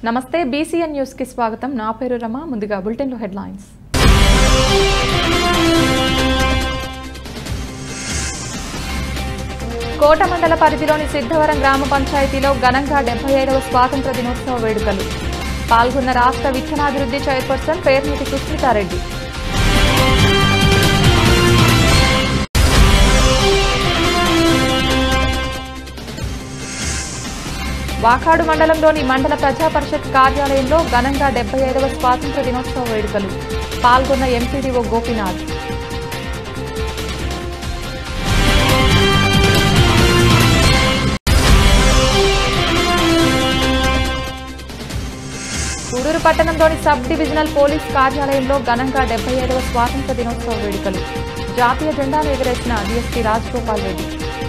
నమస్తే BCN news కి స్వాగతం నా పేరు రమ ముందుగా బులెటిన్లో హెడ్లైన్స్ కోట మండల పరిధిలోని సిద్ధవరం గ్రామ పంచాయతీలో ఘనంగా డెబ్బై ఐదవ స్వాతంత్ర దినోత్సవ వేడుకలు పాల్గొన్న రాష్ట్ర విత్తనాభివృద్ధి చైర్పర్సన్ పేర్నటి సుస్మితారెడ్డి వాకాడు మండలంలోని మండల ప్రజా పరిషత్ కార్యాలయంలో ఘనంగా డెబ్బై ఐదవ స్వాతంత్ర దినోత్సవ వేడుకలు పాల్గొన్న ఎంపీడీఓ గోపీనాథ్ గూడూరు పట్టణంలోని సబ్ డివిజనల్ పోలీస్ కార్యాలయంలో ఘనంగా డెబ్బై ఐదవ స్వాతంత్ర దినోత్సవ వేడుకలు జాతీయ జెండాను ఎగరేసిన డీఎస్పీ రాజగోపాల్ రెడ్డి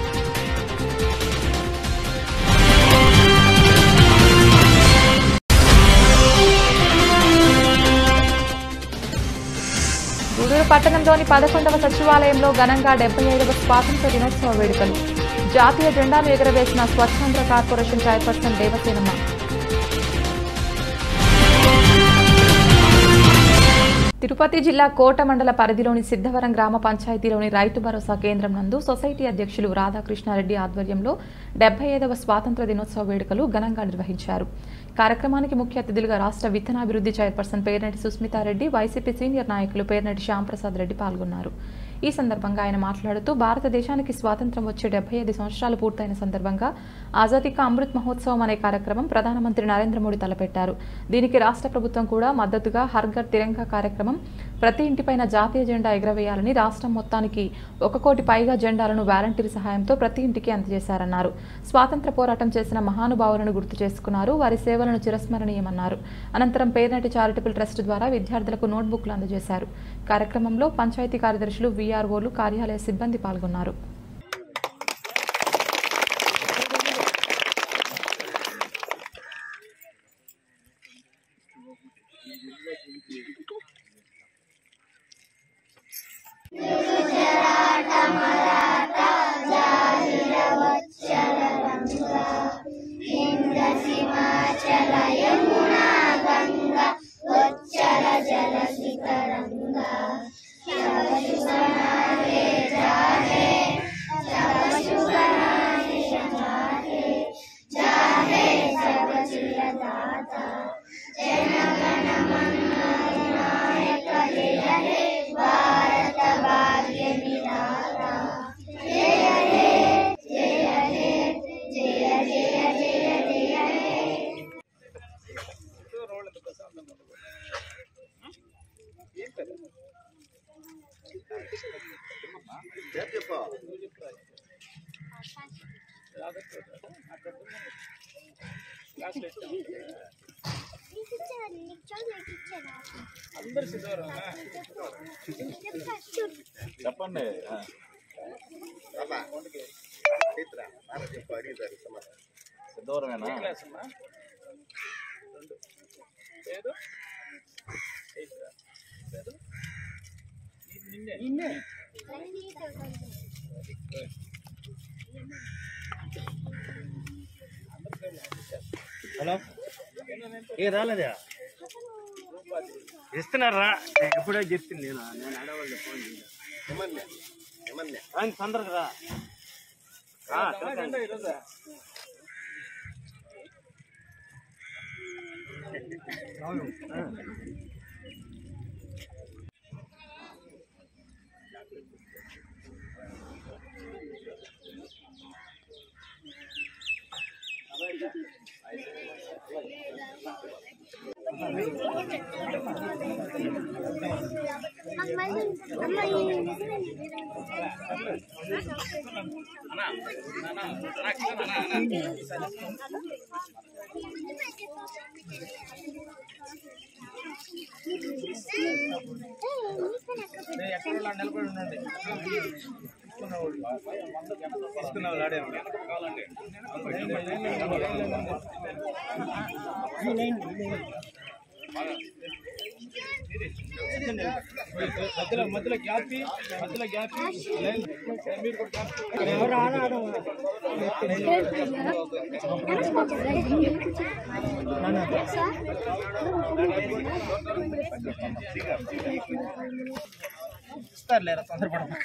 గూడూరు పట్టణంలోని పదకొండవ సచివాలయంలో ఘనంగా డెబ్బై ఐదవ స్వాతంత్ర దినోత్సవ వేడుకలు జాతీయ జెండాను ఎగురవేసిన స్వచ్ఛాంధ్ర కార్పొరేషన్ చైర్పర్సన్ దేవసేనమ్మ తిరుపతి జిల్లా కోట మండల పరిధిలోని సిద్ధవరం గ్రామ పంచాయతీలోని రైతు భరోసా కేంద్రం నందు సొసైటీ అధ్యక్షులు రాధాకృష్ణారెడ్డి ఆధ్వర్యంలో డెబ్బై ఐదవ స్వాతంత్ర దినోత్సవ వేడుకలు ఘనంగా నిర్వహించారు కార్యక్రమానికి ముఖ్య అతిథులుగా రాష్ట్ర విత్తనాభివృద్ధి chairperson Pernati Susmitha Reddy YCP senior నాయకులు పేర్నటి శ్యాంప్రసాద్ రెడ్డి పాల్గొన్నారు ఈ సందర్భంగా ఆయన మాట్లాడుతూ భారతదేశానికి స్వాతంత్రం వచ్చే డెబ్బై ఐదు సంవత్సరాలు పూర్తయిన సందర్భంగా ఆజాదీ కా అమృత్ మహోత్సవం అనే కార్యక్రమం ప్రధానమంత్రి నరేంద్ర మోడీ తలపెట్టారు దీనికి రాష్ట్ర ప్రభుత్వం కూడా మద్దతుగా హర్ఘర్ తిరంగా కార్యక్రమం ప్రతి ఇంటిపైన జాతీయ జెండా ఎగరవేయాలని రాష్ట్రం మొత్తానికి ఒక కోటి పైగా జెండాలను వాలంటీర్ సహాయంతో ప్రతి ఇంటికి అందజేశారన్నారు స్వాతంత్ర పోరాటం చేసిన మహానుభావులను గుర్తు చేసుకున్నారు వారి సేవలను చిరస్మరణీయమన్నారు అనంతరం పేర్నటి చారిటబుల్ ట్రస్ట్ ద్వారా విద్యార్థులకు నోట్బుక్లు అందజేశారు కార్యక్రమంలో పంచాయతీ కార్యదర్శులు వీఆర్ఓలు కార్యాలయ సిబ్బంది పాల్గొన్నారు చెప్పండి సిద్ధవరమేనా హలో ఏ రాలేదా ఇస్తున్నారా ఎప్పుడో చెప్పింది నేను నేను అడవాళ్ళు ఫోన్ చేయాలి తొందరగా రా ఆ, చూడండి. అవును ఆ. మధ్యలో మధ్యలో గ్యాప్ మధ్యలో గ్యాప్ లైన్ మీరు కూడా గ్యాప్ ఇస్తారులేరా తొందరపడమాక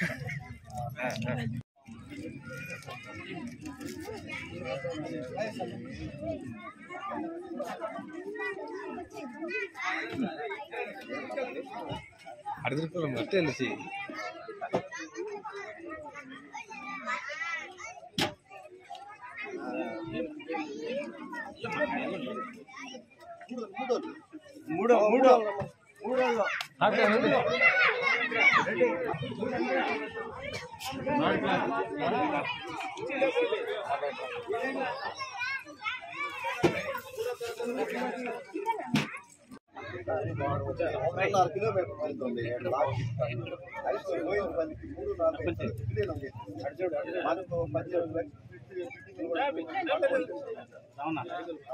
അടുത്തിരിക്കണം മറ്റേ ചെയ്യും మూడో మూడో మూడో అవునా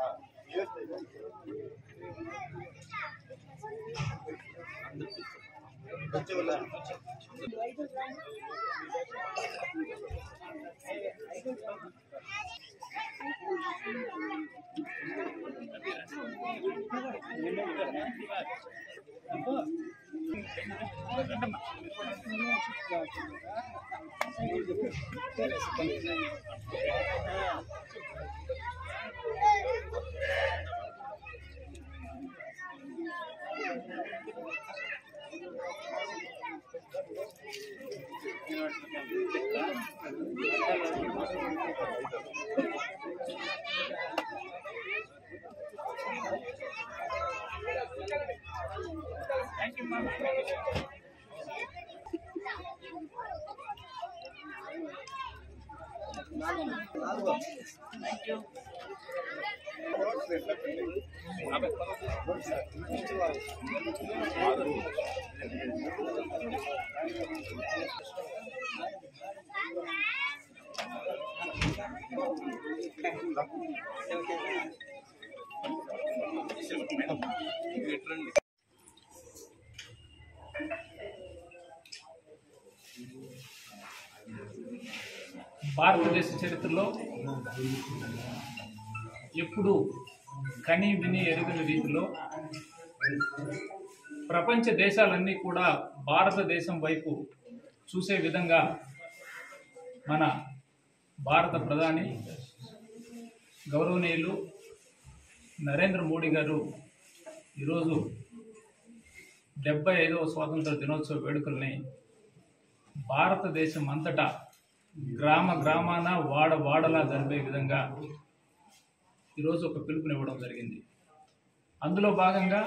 భారతదేశ చరిత్రలో ఎప్పుడు కని విని ఎరుగని రీతిలో ప్రపంచ దేశాలన్నీ కూడా భారతదేశం వైపు చూసే విధంగా మన భారత ప్రధాని గౌరవనీయులు నరేంద్ర మోడీ గారు ఈరోజు డెబ్బై ఐదవ స్వాతంత్ర దినోత్సవ వేడుకల్ని భారతదేశం అంతటా గ్రామ గ్రామాన వాడ వాడలా జరిపే విధంగా ఈరోజు ఒక పిలుపునివ్వడం జరిగింది అందులో భాగంగా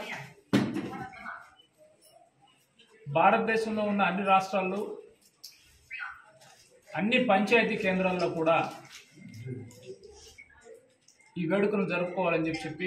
భారతదేశంలో ఉన్న అన్ని రాష్ట్రాల్లో అన్ని పంచాయతీ కేంద్రాల్లో కూడా ఈ వేడుకను జరుపుకోవాలని చెప్పి చెప్పి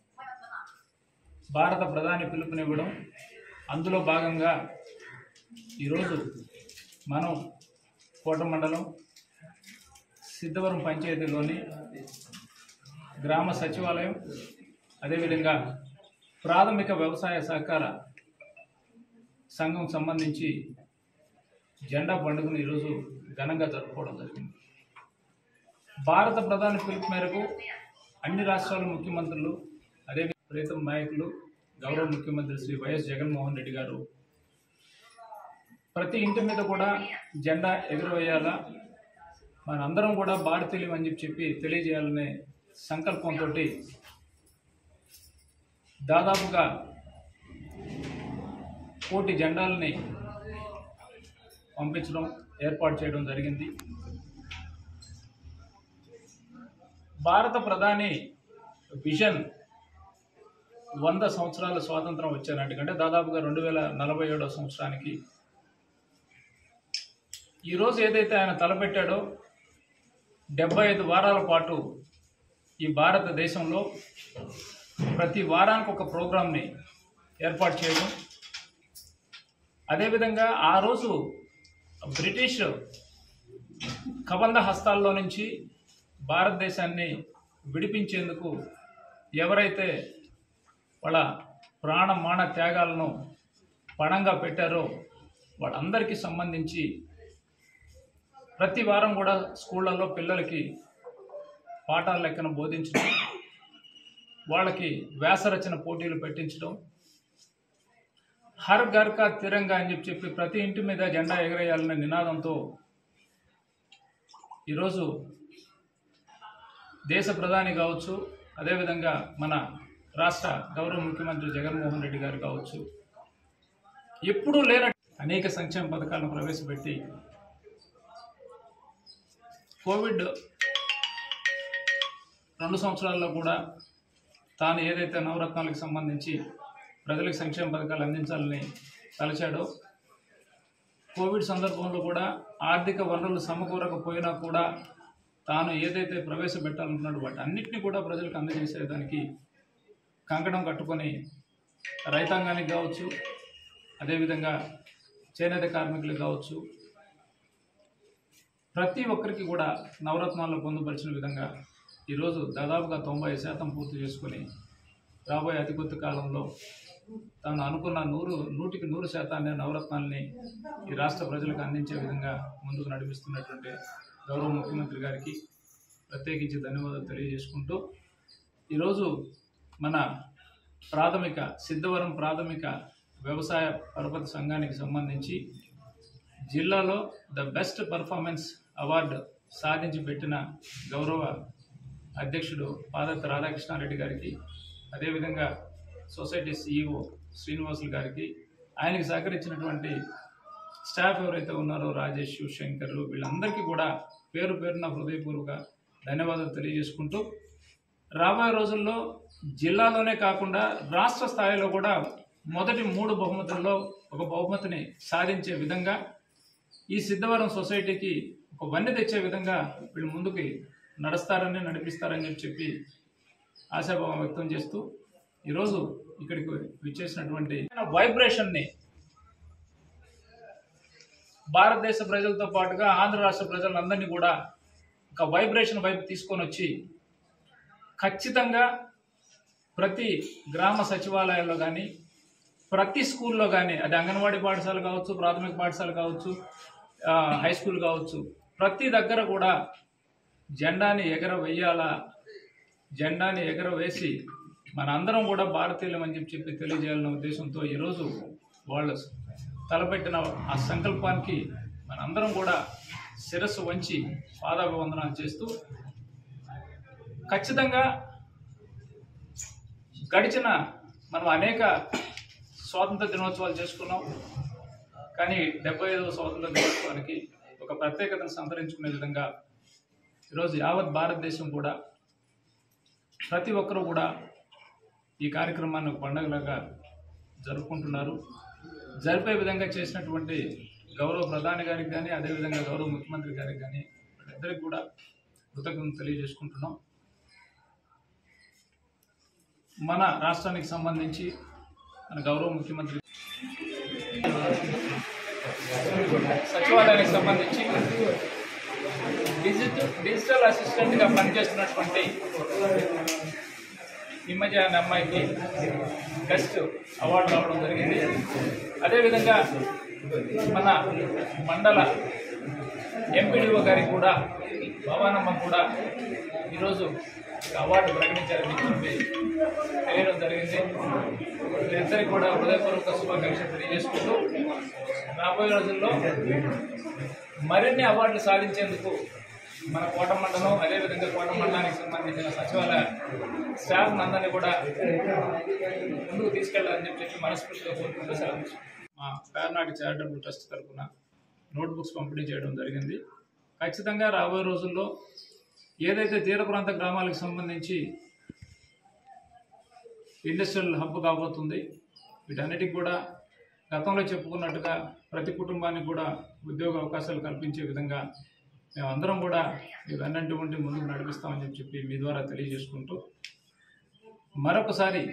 భారత ప్రధాని పిలుపునివ్వడం అందులో భాగంగా ఈరోజు మనం కోట మండలం సిద్ధవరం పంచాయతీలోని గ్రామ సచివాలయం అదేవిధంగా ప్రాథమిక వ్యవసాయ సహకార సంఘం సంబంధించి జెండా పండుగను ఈరోజు ఘనంగా జరుపుకోవడం జరిగింది భారత ప్రధాని పిలుపు మేరకు అన్ని రాష్ట్రాల ముఖ్యమంత్రులు అదే ప్రీతం నాయకులు గౌరవ ముఖ్యమంత్రి శ్రీ వైఎస్ జగన్మోహన్ రెడ్డి గారు ప్రతి ఇంటి మీద కూడా జెండా ఎగురవేయాలా మనందరం కూడా భారతీయులు అని చెప్పి చెప్పి తెలియజేయాలనే సంకల్పంతో దాదాపుగా కోటి జెండాలని పంపించడం ఏర్పాటు చేయడం జరిగింది భారత ప్రధాని విజన్ వంద సంవత్సరాల స్వాతంత్రం వచ్చేనాటికంటే దాదాపుగా రెండు వేల నలభై ఏడో సంవత్సరానికి ఈరోజు ఏదైతే ఆయన తలపెట్టాడో డెబ్బై ఐదు వారాల పాటు ఈ భారతదేశంలో ప్రతి వారానికి ఒక ప్రోగ్రామ్ని ఏర్పాటు చేయడం అదేవిధంగా ఆ రోజు బ్రిటిష్ కబంధ హస్తాల్లో నుంచి భారతదేశాన్ని విడిపించేందుకు ఎవరైతే వాళ్ళ ప్రాణ మాన త్యాగాలను పణంగా పెట్టారో వాళ్ళందరికీ సంబంధించి ప్రతి వారం కూడా స్కూళ్ళల్లో పిల్లలకి పాఠాల లెక్కన బోధించడం వాళ్ళకి వ్యాసరచన పోటీలు పెట్టించడం హర్ ఘర్ కా తిరంగా అని చెప్పి చెప్పి ప్రతి ఇంటి మీద జెండా ఎగరేయాలనే నినాదంతో ఈరోజు దేశ ప్రధాని కావచ్చు అదేవిధంగా మన రాష్ట్ర గౌరవ ముఖ్యమంత్రి జగన్మోహన్ రెడ్డి గారు కావచ్చు ఎప్పుడూ లేన అనేక సంక్షేమ పథకాలను ప్రవేశపెట్టి కోవిడ్ రెండు సంవత్సరాల్లో కూడా తాను ఏదైతే నవరత్నాలకు సంబంధించి ప్రజలకు సంక్షేమ పథకాలు అందించాలని తలచాడో కోవిడ్ సందర్భంలో కూడా ఆర్థిక వనరులు సమకూరకపోయినా కూడా తాను ఏదైతే ప్రవేశపెట్టాలనుకున్నాడో వాటి అన్నింటినీ కూడా ప్రజలకు అందజేసేదానికి కంకణం కట్టుకొని రైతాంగానికి కావచ్చు అదేవిధంగా చేనేత కార్మికులకు కావచ్చు ప్రతి ఒక్కరికి కూడా నవరత్నాల్లో పొందుపరిచిన విధంగా ఈరోజు దాదాపుగా తొంభై శాతం పూర్తి చేసుకొని రాబోయే అతి కొద్ది కాలంలో తాను అనుకున్న నూరు నూటికి నూరు శాతాన్ని నవరత్నాల్ని ఈ రాష్ట్ర ప్రజలకు అందించే విధంగా ముందుకు నడిపిస్తున్నటువంటి గౌరవ ముఖ్యమంత్రి గారికి ప్రత్యేకించి ధన్యవాదాలు తెలియజేసుకుంటూ ఈరోజు మన ప్రాథమిక సిద్ధవరం ప్రాథమిక వ్యవసాయ పరపతి సంఘానికి సంబంధించి జిల్లాలో ద బెస్ట్ పర్ఫార్మెన్స్ అవార్డు సాధించి పెట్టిన గౌరవ అధ్యక్షుడు పాదత్త రాధాకృష్ణారెడ్డి గారికి అదేవిధంగా సొసైటీ సిఇఓ శ్రీనివాసులు గారికి ఆయనకి సహకరించినటువంటి స్టాఫ్ ఎవరైతే ఉన్నారో రాజేష్ శంకర్ వీళ్ళందరికీ కూడా పేరు పేరున హృదయపూర్వక ధన్యవాదాలు తెలియజేసుకుంటూ రాబోయే రోజుల్లో జిల్లాలోనే కాకుండా రాష్ట్ర స్థాయిలో కూడా మొదటి మూడు బహుమతుల్లో ఒక బహుమతిని సాధించే విధంగా ఈ సిద్ధవరం సొసైటీకి ఒక వన్నె తెచ్చే విధంగా వీళ్ళు ముందుకి నడుస్తారని నడిపిస్తారని చెప్పి చెప్పి ఆశాభావం వ్యక్తం చేస్తూ ఈరోజు ఇక్కడికి విచ్చేసినటువంటి వైబ్రేషన్ని భారతదేశ ప్రజలతో పాటుగా ఆంధ్ర రాష్ట్ర ప్రజలందరినీ కూడా ఒక వైబ్రేషన్ వైపు తీసుకొని వచ్చి ఖచ్చితంగా ప్రతి గ్రామ సచివాలయాల్లో కానీ ప్రతి స్కూల్లో కానీ అది అంగన్వాడీ పాఠశాల కావచ్చు ప్రాథమిక పాఠశాల కావచ్చు ఆ, హై స్కూల్ కావచ్చు ప్రతి దగ్గర కూడా జెండాని ఎగర వెయ్యాలా జెండాని ఎగర వేసి మనందరం కూడా భారతీయులం అని చెప్పి చెప్పి తెలియజేయాలన్న ఉద్దేశంతో ఈరోజు వాళ్ళు తలపెట్టిన ఆ సంకల్పానికి మనందరం కూడా శిరస్సు వంచి పాదాభివందనాలు చేస్తూ ఖచ్చితంగా గడిచిన మనం అనేక స్వాతంత్ర దినోత్సవాలు చేసుకున్నాం కానీ డెబ్బై ఐదవ స్వాతంత్ర దినోత్సవానికి ఒక ప్రత్యేకతను సంతరించుకునే విధంగా ఈరోజు యావత్ భారతదేశం కూడా ప్రతి ఒక్కరూ కూడా ఈ కార్యక్రమాన్ని ఒక పండుగలాగా జరుపుకుంటున్నారు జరిపే విధంగా చేసినటువంటి గౌరవ ప్రధాని గారికి కానీ అదేవిధంగా గౌరవ ముఖ్యమంత్రి గారికి కానీ వాళ్ళిద్దరికి కూడా కృతజ్ఞతలు తెలియజేసుకుంటున్నాం మన రాష్ట్రానికి సంబంధించి మన గౌరవ ముఖ్యమంత్రి సచివాలయానికి సంబంధించి డిజిటల్ డిజిటల్ అసిస్టెంట్గా పనిచేస్తున్నటువంటి హిమజ అనే అమ్మాయికి బెస్ట్ అవార్డు రావడం జరిగింది అదేవిధంగా మన మండల ఎంపీడీఓ గారికి కూడా భవానమ్మ కూడా ఈరోజు ఒక అవార్డు ప్రకటించారని చెప్పి తెలియడం జరిగింది వీరిద్దరికి కూడా హృదయపూర్వక శుభాకాంక్షలు తెలియజేసుకుంటూ రాబోయే రోజుల్లో మరిన్ని అవార్డులు సాధించేందుకు మన కోట మండలం అదేవిధంగా కోట మండలానికి సంబంధించిన సచివాలయ స్టాఫ్ అందరినీ కూడా ముందుకు తీసుకెళ్లాలని చెప్పి చెప్పి మనస్ఫూర్తిగా కోరుకుంటూ సెలవు తీసుకుంటున్నాను. మా పేర్నాటి చారిటబుల్ ట్రస్ట్ తరఫున నోట్బుక్స్ పంపిణీ చేయడం జరిగింది ఖచ్చితంగా రాబోయే రోజుల్లో ఏదైతే తీర ప్రాంత గ్రామాలకు సంబంధించి ఇండస్ట్రియల్ హబ్ కాబోతుంది వీటన్నిటికి కూడా గతంలో చెప్పుకున్నట్టుగా ప్రతి కుటుంబానికి కూడా ఉద్యోగ అవకాశాలు కల్పించే విధంగా మేమందరం కూడా ఇవన్నింటి ఉండి ముందుకు నడిపిస్తామని చెప్పి చెప్పి మీ ద్వారా తెలియజేసుకుంటూ మరొకసారి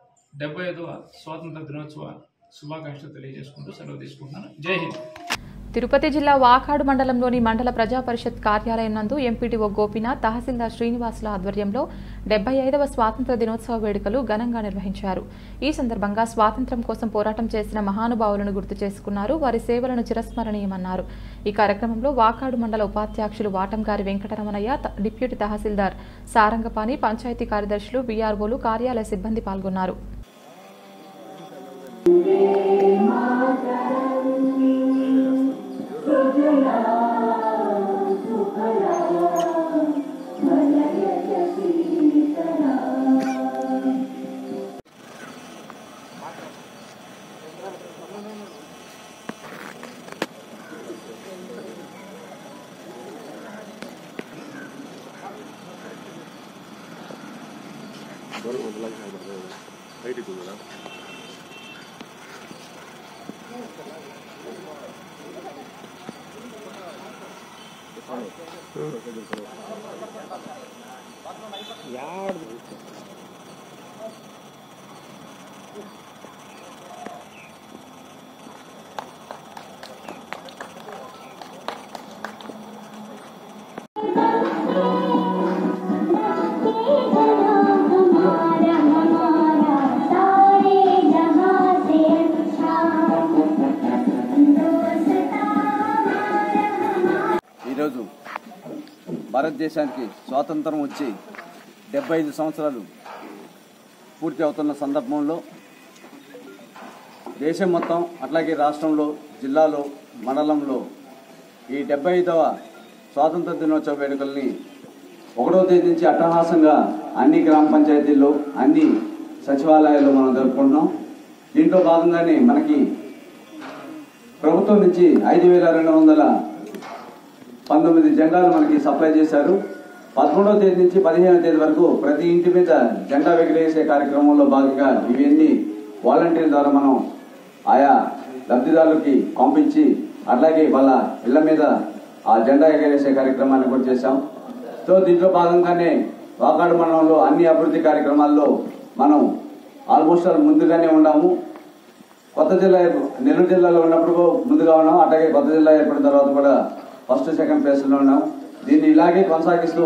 డెబ్బై ఐదవ స్వాతంత్ర దినోత్సవ శుభాకాంక్షలు తెలియజేసుకుంటూ సెలవు తీసుకుంటున్నాను జై హింద్ తిరుపతి జిల్లా వాకాడు మండలంలోని మండల ప్రజా పరిషత్ కార్యాలయం నందు ఎంపీటీఓ గోపీనాథ్ తహసీల్దార్ శ్రీనివాసుల ఆధ్వర్యంలో డెబ్బై ఐదవ స్వాతంత్ర దినోత్సవ వేడుకలు ఘనంగా నిర్వహించారు ఈ సందర్భంగా స్వాతంత్ర్యం కోసం పోరాటం చేసిన మహానుభావులను గుర్తు చేసుకున్నారు వారి సేవలను చిరస్మరణీయమన్నారు ఈ కార్యక్రమంలో వాకాడు మండల ఉపాధ్యక్షులు వాటంగారి వెంకటరమణయ్య త- డిప్యూటీ తహసీల్దార్ సారంగపాణి పంచాయతీ కార్యదర్శులు బీఆర్ఓలు కార్యాలయ సిబ్బంది పాల్గొన్నారు हमारा हमारा सारे जहां से अच्छा दोस्ता हमारा हमारा ఈరోజు భారతదేశానికి స్వాతంత్రం వచ్చి డెబ్బై ఐదు సంవత్సరాలు పూర్తి అవుతున్న సందర్భంలో దేశం మొత్తం అట్లాగే రాష్ట్రంలో జిల్లాలో మండలంలో ఈ డెబ్బై ఐదవ స్వాతంత్ర దినోత్సవ వేడుకల్ని ఒకటో తేదీ నుంచి అట్టహాసంగా అన్ని గ్రామ పంచాయతీల్లో అన్ని సచివాలయాల్లో మనం జరుపుకుంటున్నాం దీంట్లో భాగంగానే మనకి ప్రభుత్వం నుంచి ఐదు వేల రెండు వందల పంతొమ్మిది జెండాలు మనకి సప్లై చేశారు పదకొండవ తేదీ నుంచి పదిహేనవ తేదీ వరకు ప్రతి ఇంటి మీద జెండా ఎగరేసే కార్యక్రమంలో భాగంగా ఇవన్నీ వాలంటీర్ ద్వారా మనం ఆయా లబ్ధిదారులకి పంపించి అట్లాగే వాళ్ళ ఇళ్ల మీద ఆ జెండా ఎగరేసే కార్యక్రమాన్ని కూడా చేశాం సో దీంట్లో భాగంగానే వాకాడు మండలంలో అన్ని అభివృద్ధి కార్యక్రమాల్లో మనం ఆల్మోస్ట్ ఆల్ ముందుగానే ఉన్నాము కొత్త జిల్లా ఏర్ప- నెల్లూరు జిల్లాలో ఉన్నప్పుడు ముందుగా ఉన్నాం అట్లాగే కొత్త జిల్లా ఏర్పడిన తర్వాత కూడా ఫస్ట్ సెకండ్ ప్లేస్లో ఉన్నాం దీన్ని ఇలాగే కొనసాగిస్తూ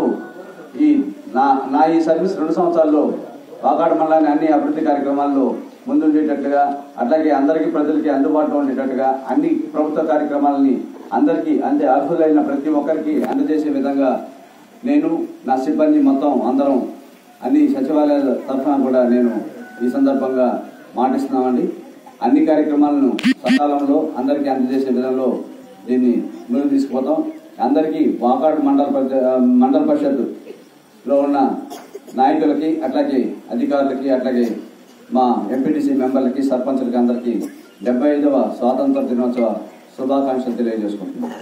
ఈ నా నా ఈ సర్వీస్ రెండు సంవత్సరాల్లో వాకాడు మండలాన్ని అన్ని అభివృద్ధి కార్యక్రమాల్లో ముందుండేటట్లుగా అట్లాగే అందరికీ ప్రజలకి అందుబాటులో ఉండేటట్టుగా అన్ని ప్రభుత్వ కార్యక్రమాలని అందరికీ అంతే అర్హులైన ప్రతి ఒక్కరికి అందజేసే విధంగా నేను నా సిబ్బంది మొత్తం అందరం అన్ని సచివాలయాల తరఫున కూడా నేను ఈ సందర్భంగా మాటిస్తున్నామండి అన్ని కార్యక్రమాలను సకాలంలో అందరికీ అందజేసే విధంలో దీన్ని ముందుకు తీసుకుపోతాం అందరికీ వాకాడు మండల పరిషత్ మండల పరిషత్లో ఉన్న నాయకులకి అట్లాగే అధికారులకి అట్లాగే మా ఎంపీటీసీ మెంబర్లకి సర్పంచులకి అందరికీ డెబ్బై ఐదవ స్వాతంత్ర దినోత్సవ శుభాకాంక్షలు తెలియజేసుకుంటున్నాను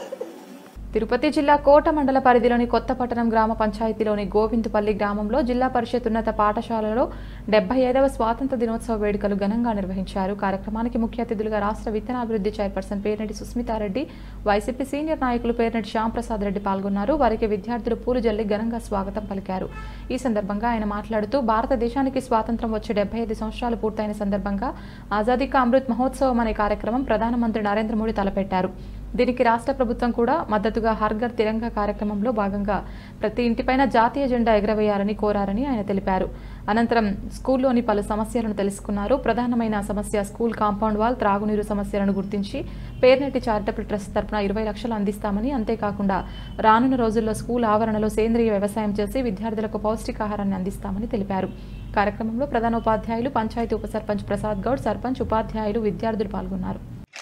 తిరుపతి జిల్లా కోట మండల పరిధిలోని కొత్తపట్టణం గ్రామ పంచాయతీలోని గోవిందుపల్లి గ్రామంలో జిల్లా పరిషత్ ఉన్నత పాఠశాలలో డెబ్బై ఐదవ స్వాతంత్ర దినోత్సవ వేడుకలు ఘనంగా నిర్వహించారు కార్యక్రమానికి ముఖ్య అతిథులుగా రాష్ట్ర విత్తనాభివృద్ధి chairperson Pernati Susmitha Reddy YCP senior నాయకులు పేర్నటి శ్యాంప్రసాద్ రెడ్డి పాల్గొన్నారు వారికి విద్యార్థులు పూలు జల్లి ఘనంగా స్వాగతం పలికారు ఈ సందర్భంగా ఆయన మాట్లాడుతూ భారతదేశానికి స్వాతంత్రం వచ్చి డెబ్బై ఐదు సంవత్సరాలు పూర్తయిన సందర్భంగా ఆజాదీ కా అమృత్ మహోత్సవం అనే కార్యక్రమం ప్రధానమంత్రి నరేంద్ర మోడీ తలపెట్టారు దీనికి రాష్ట్ర ప్రభుత్వం కూడా మద్దతుగా హర్ఘర్ తిరంగా కార్యక్రమంలో భాగంగా ప్రతి ఇంటిపైన జాతీయ జెండా ఎగరవేయాలని కోరారని ఆయన తెలిపారు అనంతరం స్కూల్లోని పలు సమస్యలను తెలుసుకున్నారు ప్రధానమైన సమస్య స్కూల్ కాంపౌండ్ వాల్ త్రాగునీరు సమస్యలను గుర్తించి పేర్నెట్టి చారిటబుల్ ట్రస్ట్ తరపున ఇరవై లక్షలు అందిస్తామని అంతేకాకుండా రానున్న రోజుల్లో స్కూల్ ఆవరణలో సేంద్రియ వ్యవసాయం చేసి విద్యార్థులకు పౌష్టికాహారాన్ని అందిస్తామని తెలిపారు కార్యక్రమంలో ప్రధానోపాధ్యాయులు పంచాయతీ ఉప సర్పంచ్ ప్రసాద్ గౌడ్ సర్పంచ్ ఉపాధ్యాయులు విద్యార్థులు పాల్గొన్నారు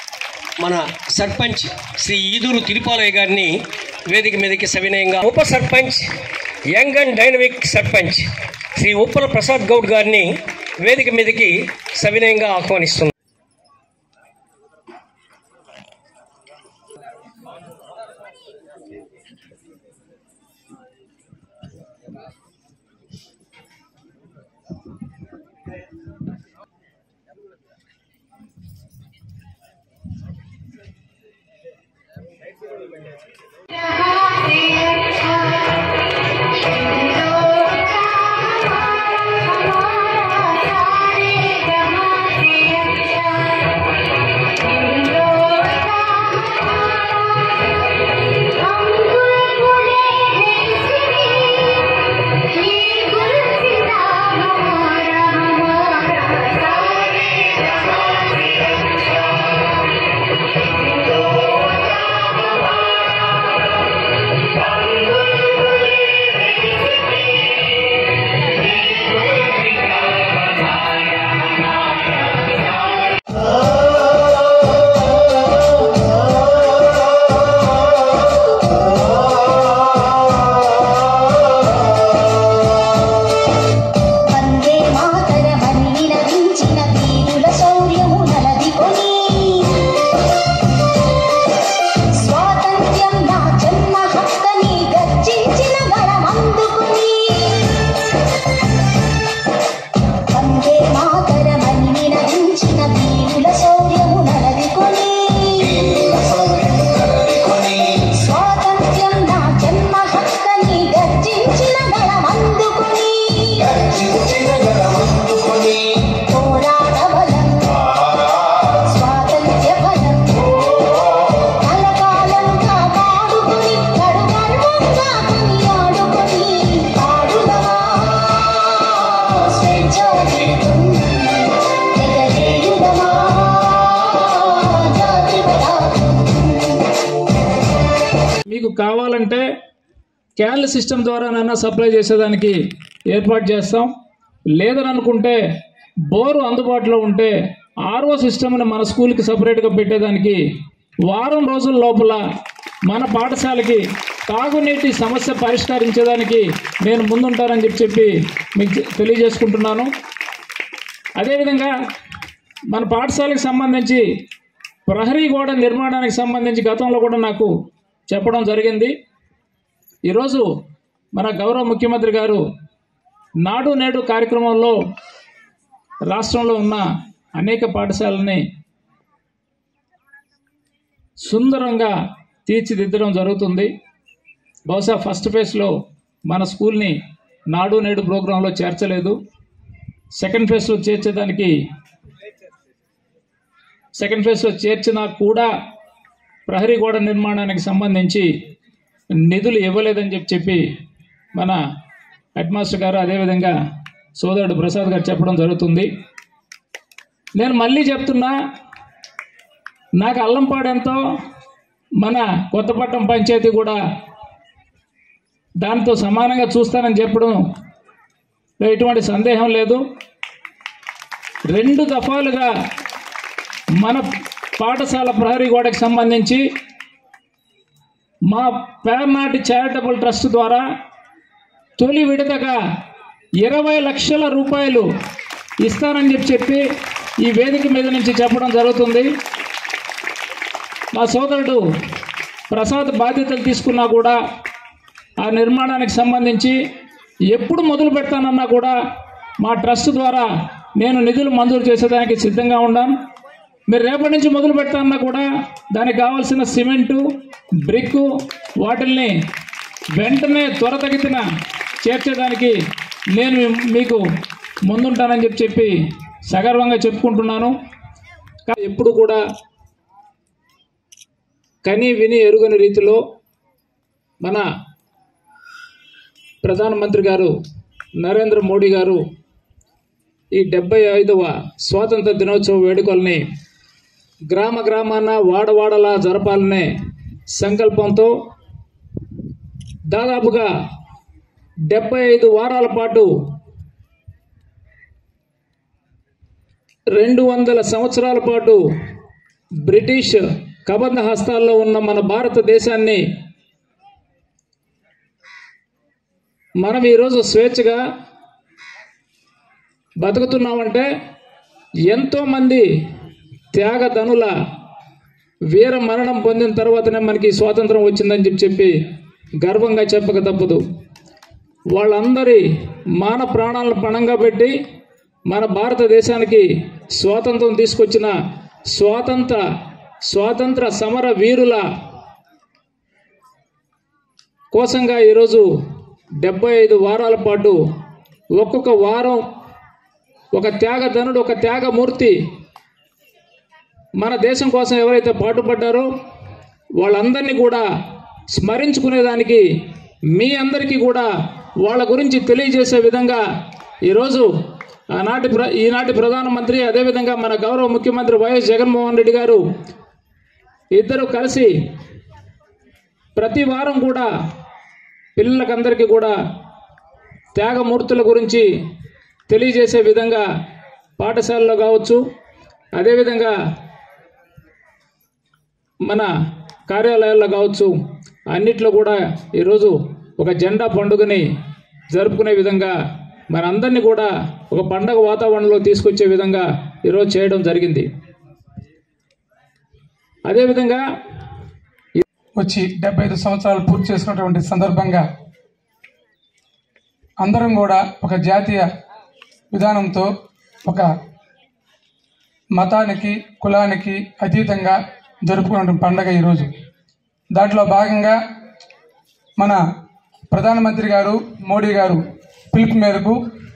మన సర్పంచ్ శ్రీ ఈదూరు తిరుపాలయ్య గారిని వేదిక మీదకి సవినయంగా ఉప sarpanch young and dynamic sarpanch Shri Uppala Prasad Goud గారిని వేదిక మీదకి సవినయంగా ఆహ్వానిస్తుంది हमारा सारे जहां से अच्छा క్యాన్ల సిస్టమ్ ద్వారానైనా సప్లై చేసేదానికి ఏర్పాటు చేస్తాం లేదని అనుకుంటే బోరు అందుబాటులో ఉంటే ఆర్ఓ సిస్టమ్ని మన స్కూల్కి సపరేట్గా పెట్టేదానికి వారం రోజుల లోపల మన పాఠశాలకి తాగునీటి సమస్య పరిష్కరించేదానికి నేను ముందుంటానని చెప్పి చెప్పి మీకు తెలియజేసుకుంటున్నాను అదేవిధంగా మన పాఠశాలకు సంబంధించి ప్రహరీ గోడ నిర్మాణానికి సంబంధించి గతంలో కూడా నాకు చెప్పడం జరిగింది ఈరోజు మన గౌరవ ముఖ్యమంత్రి గారు నాడు నేడు కార్యక్రమంలో రాష్ట్రంలో ఉన్న అనేక పాఠశాలని సుందరంగా తీర్చిదిద్దడం జరుగుతుంది బహుశా ఫస్ట్ ఫేజ్లో మన స్కూల్ని నాడు నేడు ప్రోగ్రాంలో చేర్చలేదు సెకండ్ ఫేజ్లో చేర్చేదానికి సెకండ్ ఫేజ్లో చేర్చినా కూడా ప్రహరీ గోడ నిర్మాణానికి సంబంధించి నిధులు ఇవ్వలేదని చెప్పి చెప్పి మన హెడ్ మాస్టర్ గారు అదేవిధంగా సోదరుడు ప్రసాద్ గారు చెప్పడం జరుగుతుంది నేను మళ్ళీ చెప్తున్నా నాకు అల్లంపాడెంతో మన కొత్తపట్నం పంచాయతీ కూడా దాంతో సమానంగా చూస్తానని చెప్పడం ఎటువంటి సందేహం లేదు రెండు దఫాలుగా మన పాఠశాల ప్రహరీ గోడకు సంబంధించి మా పేర్నాటి చారిటబుల్ ట్రస్ట్ ద్వారా తొలి విడతగా ఇరవై లక్షల రూపాయలు ఇస్తానని చెప్పి చెప్పి ఈ వేదిక మీద నుంచి చెప్పడం జరుగుతుంది మా సోదరుడు ప్రసాద్ బాధ్యతలు తీసుకున్నా కూడా ఆ నిర్మాణానికి సంబంధించి ఎప్పుడు మొదలు పెడతానన్నా కూడా మా ట్రస్ట్ ద్వారా నేను నిధులు మంజూరు చేసేదానికి సిద్ధంగా ఉన్నాను మీరు రేపటి నుంచి మొదలు పెడతానన్నా కూడా దానికి కావాల్సిన సిమెంటు బ్రిక్ వాటిల్ని వెంటనే త్వరతగతిన చేర్చేదానికి నేను మీ- మీకు ముందుంటానని చెప్పి చెప్పి సగర్వంగా చెప్పుకుంటున్నాను కా- ఎప్పుడు కూడా కని విని ఎరుగని రీతిలో మన ప్రధానమంత్రి గారు నరేంద్ర మోడీ గారు ఈ డెబ్బై ఐదవ స్వాతంత్ర దినోత్సవ వేడుకల్ని గ్రామ గ్రామాన వాడవాడలా జరపాలనే సంకల్పంతో దాదాపుగా డెబ్బై ఐదు వారాల పాటు రెండు వందల సంవత్సరాల పాటు బ్రిటిష్ కబంధ హస్తాల్లో ఉన్న మన భారతదేశాన్ని మనం ఈరోజు స్వేచ్ఛగా బతుకుతున్నామంటే ఎంతోమంది త్యాగధనుల వీర మరణం పొందిన తర్వాతనే మనకి ఈ స్వాతంత్రం వచ్చిందని చెప్పి చెప్పి గర్వంగా చెప్పక తప్పదు వాళ్ళందరి మాన ప్రాణాలను పణంగా పెట్టి మన భారతదేశానికి స్వాతంత్రం తీసుకొచ్చిన స్వాతంత్ర స్వాతంత్ర సమర వీరుల కోసంగా ఈరోజు డెబ్బై ఐదు వారాల పాటు ఒక్కొక్క వారం ఒక త్యాగధనుడు ఒక త్యాగమూర్తి మన దేశం కోసం ఎవరైతే పాటుపడ్డారో వాళ్ళందరినీ కూడా స్మరించుకునేదానికి మీ అందరికీ కూడా వాళ్ళ గురించి తెలియజేసే విధంగా ఈరోజు ఆనాటి ప్ర ఈనాటి ప్రధానమంత్రి అదేవిధంగా మన గౌరవ ముఖ్యమంత్రి వైఎస్ జగన్మోహన్ రెడ్డి గారు ఇద్దరు కలిసి ప్రతి వారం కూడా పిల్లలకందరికీ కూడా త్యాగమూర్తుల గురించి తెలియజేసే విధంగా పాఠశాలలో కావచ్చు అదేవిధంగా మన కార్యాలయాల్లో కావచ్చు అన్నిట్లో కూడా ఈరోజు ఒక జెండా పండుగని జరుపుకునే విధంగా మనందరినీ కూడా ఒక పండగ వాతావరణంలో తీసుకొచ్చే విధంగా ఈరోజు చేయడం జరిగింది అదేవిధంగా వచ్చి డెబ్బై ఐదు సంవత్సరాలు పూర్తి చేసుకున్నటువంటి సందర్భంగా అందరం కూడా ఒక జాతీయ విధానంతో ఒక మతానికి కులానికి అతీతంగా జరుపుకున్న పండగ ఈరోజు దాంట్లో భాగంగా మన ప్రధానమంత్రి గారు మోడీ గారు పిలుపు మేరకు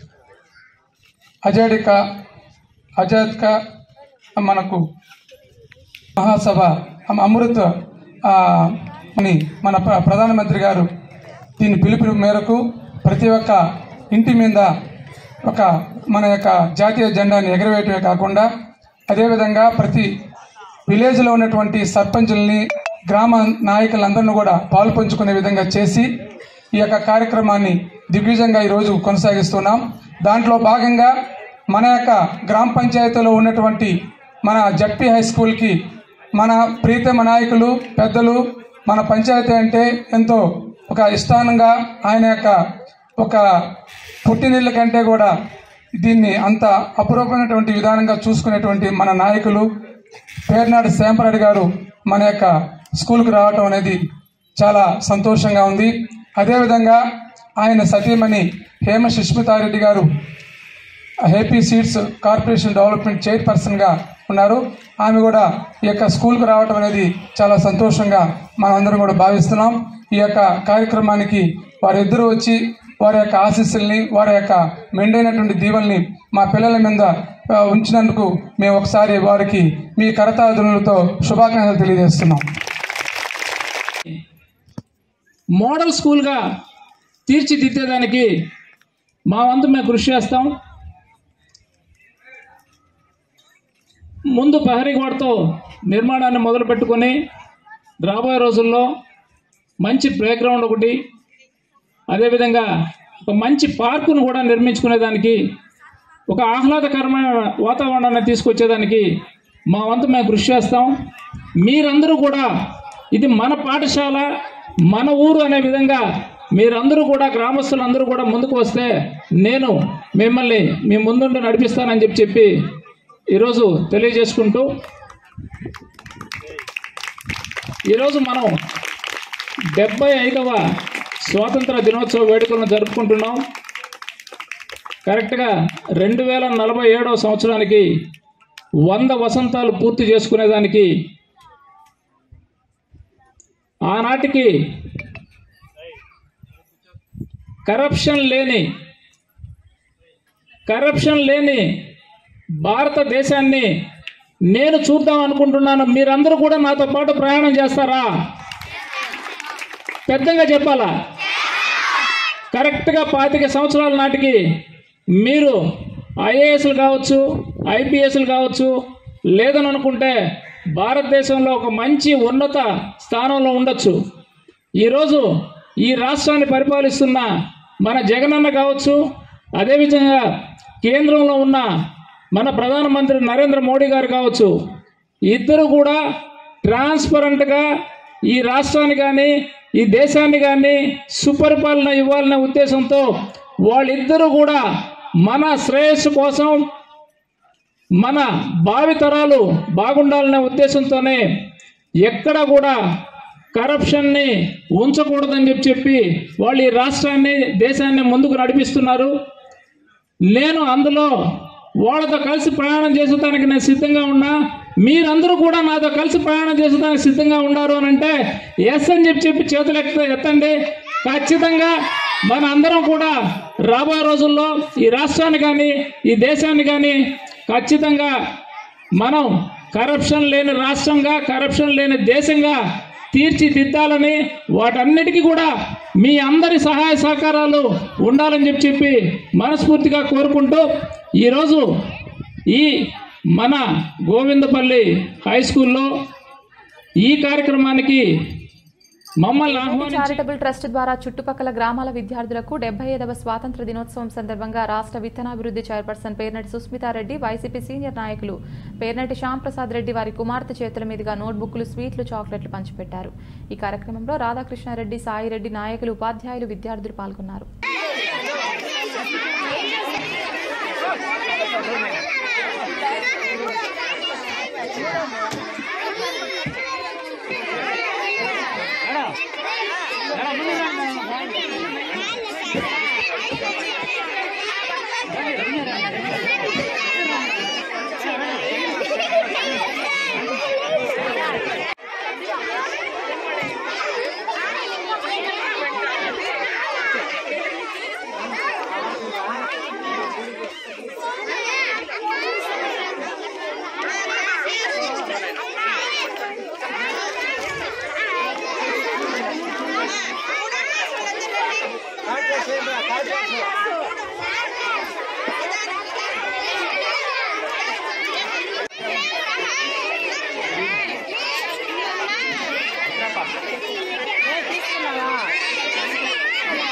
అజాడిక అజాద్క మనకు మహాసభ అమ- అమృత్ ఆ, అని మన ప్ర- ప్రధానమంత్రి గారు దీని పిలుపు మేరకు ప్రతి ఒక్క ఇంటి మీద ఒక మన యొక్క జాతీయ జెండాని ఎగరవేయటమే కాకుండా అదేవిధంగా ప్రతి విలేజ్లో ఉన్నటువంటి సర్పంచుల్ని గ్రామ నాయకులందరినీ కూడా పాలు పంచుకునే విధంగా చేసి ఈ యొక్క కార్యక్రమాన్ని దిగ్విజయంగా ఈరోజు కొనసాగిస్తున్నాం దాంట్లో భాగంగా మన యొక్క గ్రామ పంచాయతీలో ఉన్నటువంటి మన జడ్పీ హై స్కూల్కి మన ప్రీతమ నాయకులు పెద్దలు మన పంచాయతీ అంటే ఎంతో ఒక ఇష్టానంగా ఆయన యొక్క ఒక పుట్టినిళ్ళ కంటే కూడా దీన్ని అంత అపురూపమైనటువంటి విధానంగా చూసుకునేటువంటి మన నాయకులు పేర్నాడు శ్యాంపరెడ్డి గారు మన యొక్క స్కూల్కి రావటం అనేది చాలా సంతోషంగా ఉంది అదేవిధంగా ఆయన సతీమణి హేమ సుష్మితారెడ్డి గారు హేపీ సీడ్స్ కార్పొరేషన్ డెవలప్మెంట్ చైర్పర్సన్గా ఉన్నారు ఆమె కూడా ఈ యొక్క స్కూల్కు రావటం అనేది చాలా సంతోషంగా మనం అందరం కూడా భావిస్తున్నాం ఈ యొక్క కార్యక్రమానికి వారిద్దరూ వచ్చి వారి యొక్క ఆశీస్సుల్ని వారి యొక్క మెండైనటువంటి దీవెల్ని మా పిల్లల మీద ఆ, ఉంచినందుకు మేము ఒకసారి వారికి మీ కరతాదులతో శుభాకాంక్షలు తెలియజేస్తున్నాం మోడల్ స్కూల్గా తీర్చిదిద్దేదానికి మా వంతు మేము కృషి చేస్తాం ముందు ప్రహరీ గోడతో నిర్మాణాన్ని మొదలు పెట్టుకొని రాబోయే రోజుల్లో మంచి ప్లే గ్రౌండ్ ఒకటి అదేవిధంగా ఒక మంచి పార్కును కూడా నిర్మించుకునేదానికి ఒక ఆహ్లాదకరమైన వాతావరణాన్ని తీసుకొచ్చేదానికి మా వంతు మేము కృషి చేస్తాం మీరందరూ కూడా ఇది మన పాఠశాల మన ఊరు అనే విధంగా మీరందరూ కూడా గ్రామస్తులందరూ కూడా ముందుకు వస్తే నేను మిమ్మల్ని మీ ముందుండి నడిపిస్తానని చెప్పి చెప్పి ఈరోజు తెలియజేసుకుంటూ ఈరోజు మనం డెబ్బై ఐదవ స్వాతంత్ర దినోత్సవ వేడుకలను జరుపుకుంటున్నాం కరెక్ట్గా రెండు వేల నలభై ఏడవ సంవత్సరానికి వంద వసంతాలు పూర్తి చేసుకునేదానికి ఆనాటికి కరప్షన్ లేని కరప్షన్ లేని భారతదేశాన్ని నేను చూద్దాం అనుకుంటున్నాను మీరందరూ కూడా నాతో పాటు ప్రయాణం చేస్తారా పెద్దగా చెప్పాలా కరెక్ట్గా పాతిక సంవత్సరాల నాటికి మీరు ఐఏఎస్లు కావచ్చు ఐపీఎస్లు కావచ్చు లేదని అనుకుంటే భారతదేశంలో ఒక మంచి ఉన్నత స్థానంలో ఉండొచ్చు ఈరోజు ఈ రాష్ట్రాన్ని పరిపాలిస్తున్న మన జగనన్న కావచ్చు అదేవిధంగా కేంద్రంలో ఉన్న మన ప్రధానమంత్రి నరేంద్ర మోడీ గారు కావచ్చు ఇద్దరు కూడా ట్రాన్స్పరెంట్గా ఈ రాష్ట్రాన్ని కానీ ఈ దేశాన్ని కానీ సుపరిపాలన ఇవ్వాలనే ఉద్దేశంతో వాళ్ళిద్దరూ కూడా మన శ్రేయస్సు కోసం మన భావితరాలు బాగుండాలనే ఉద్దేశంతోనే ఎక్కడ కూడా కరప్షన్ని ఉంచకూడదని చెప్పి చెప్పి వాళ్ళు ఈ రాష్ట్రాన్ని దేశాన్ని ముందుకు నడిపిస్తున్నారు నేను అందులో వాళ్ళతో కలిసి ప్రయాణం చేసేదానికి నేను సిద్ధంగా ఉన్నా మీరందరూ కూడా నాతో కలిసి ప్రయాణం చేసేదానికి సిద్ధంగా ఉన్నారు అని అంటే ఎస్ అని చెప్పి చెప్పి చేతులు ఎత్త ఎత్తండి ఖచ్చితంగా మన అందరం కూడా రాబోయే రోజుల్లో ఈ రాష్ట్రాన్ని కానీ ఈ దేశాన్ని కానీ ఖచ్చితంగా మనం కరప్షన్ లేని రాష్ట్రంగా కరప్షన్ లేని దేశంగా తీర్చిదిద్దాలని వాటన్నిటికీ కూడా మీ అందరి సహాయ సహకారాలు ఉండాలని చెప్పి చెప్పి మనస్ఫూర్తిగా కోరుకుంటూ ఈరోజు ఈ మన గోవిందపల్లి హై స్కూల్లో ఈ కార్యక్రమానికి మమ్మల్ని ఆహ్వానించి చారిటబుల్ ట్రస్ట్ ద్వారా చుట్టుపక్కల గ్రామాల విద్యార్థులకు డెబ్బై ఐదవ స్వాతంత్ర దినోత్సవం సందర్భంగా రాష్ట్ర విత్తనాభివృద్ధి chairperson Pernati Susmitha Reddy YCP senior నాయకులు పేర్నటి శ్యాంప్రసాద్ రెడ్డి వారి కుమార్తె చేతుల మీదుగా నోట్బుక్లు స్వీట్లు చాక్లెట్లు పంచిపెట్టారు ఈ కార్యక్రమంలో రాధాకృష్ణారెడ్డి సాయిరెడ్డి నాయకులు ఉపాధ్యాయులు విద్యార్థులు పాల్గొన్నారు తీసుకున్నావా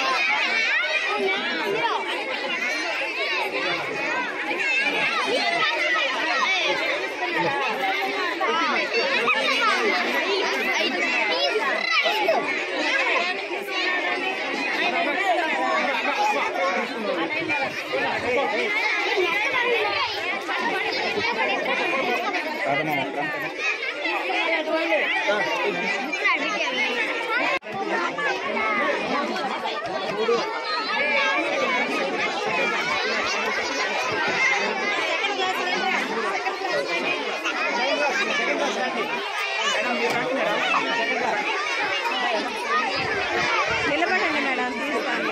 నిలబడండి మేడం తీస్తాను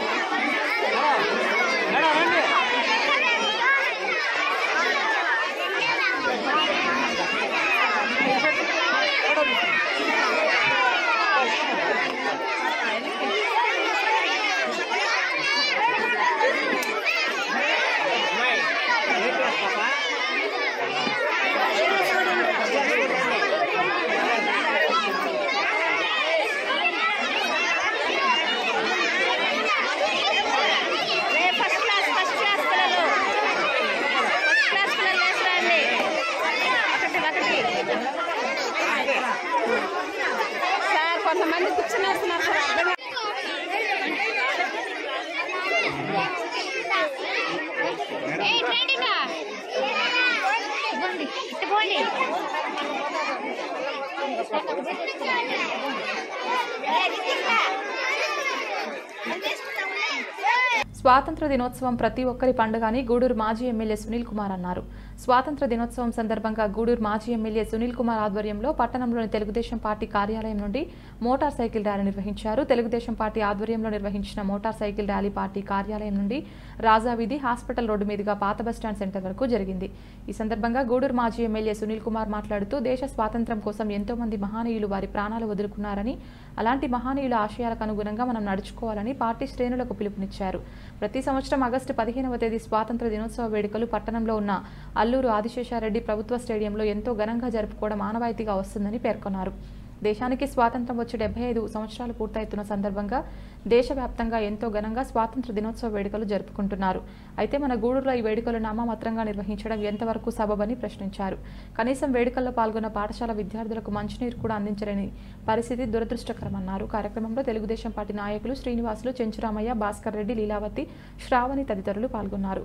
ఫస్ట్ క్లాస్ ఫస్ట్ క్లాస్ పిల్లలు ఫస్ట్ క్లాస్ పిల్లలు వేసిరండి ఒకటి ఒకటి సార్ కొంతమంది కూర్చుని వేస్తున్నారు సార్ అర్థం స్వాతంత్ర దినోత్సవం ప్రతి ఒక్కరి పండుగ అని గూడూరు మాజీ ఎమ్మెల్యే సునీల్ కుమార్ అన్నారు స్వాతంత్ర దినోత్సవం సందర్భంగా గూడూరు మాజీ ఎమ్మెల్యే సునీల్ కుమార్ ఆధ్వర్యంలో పట్టణంలోని తెలుగుదేశం పార్టీ కార్యాలయం నుండి మోటార్ సైకిల్ ర్యాలీ నిర్వహించారు తెలుగుదేశం పార్టీ ఆధ్వర్యంలో నిర్వహించిన మోటార్ సైకిల్ ర్యాలీ పార్టీ కార్యాలయం నుండి రాజావీధి హాస్పిటల్ రోడ్డు మీదుగా పాత బస్టాండ్ సెంటర్ వరకు జరిగింది ఈ సందర్భంగా గూడూరు మాజీ ఎమ్మెల్యే సునీల్ కుమార్ మాట్లాడుతూ దేశ స్వాతంత్ర్యం కోసం ఎంతో మంది మహానీయులు వారి ప్రాణాలు వదులుకున్నారని అలాంటి మహానీయుల ఆశయాలకు అనుగుణంగా మనం నడుచుకోవాలని పార్టీ శ్రేణులకు పిలుపునిచ్చారు ప్రతి సంవత్సరం ఆగస్టు పదిహేనవ తేదీ స్వాతంత్ర దినోత్సవ వేడుకలు పట్టణంలో ఉన్న అల్లూరు ఆదిశేషారెడ్డి ప్రభుత్వ స్టేడియంలో ఎంతో ఘనంగా జరుపుకోవడం ఆనవాయితీగా వస్తుందని పేర్కొన్నారు దేశానికి స్వాతంత్రం వచ్చి డెబ్బై ఐదు సంవత్సరాలు పూర్తవుతున్న సందర్భంగా దేశవ్యాప్తంగా ఎంతో ఘనంగా స్వాతంత్ర దినోత్సవ వేడుకలు జరుపుకుంటున్నారు అయితే మన గూడూరులో ఈ వేడుకలు నామమాత్రంగా నిర్వహించడం ఎంతవరకు సబబని ప్రశ్నించారు కనీసం వేడుకల్లో పాల్గొన్న పాఠశాల విద్యార్థులకు మంచినీరు కూడా అందించలేని పరిస్థితి దురదృష్టకరమన్నారు కార్యక్రమంలో తెలుగుదేశం పార్టీ నాయకులు శ్రీనివాసులు చెంచురామయ్య భాస్కర్ రెడ్డి లీలావతి శ్రావణి తదితరులు పాల్గొన్నారు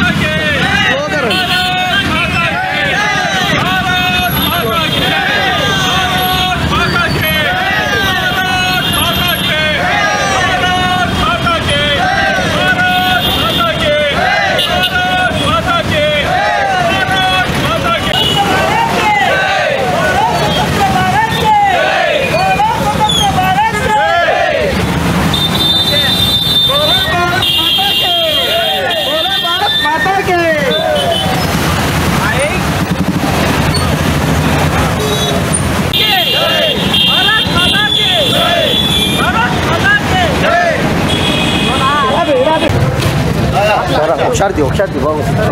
ఒకసారి ఒకసారి బాగుంది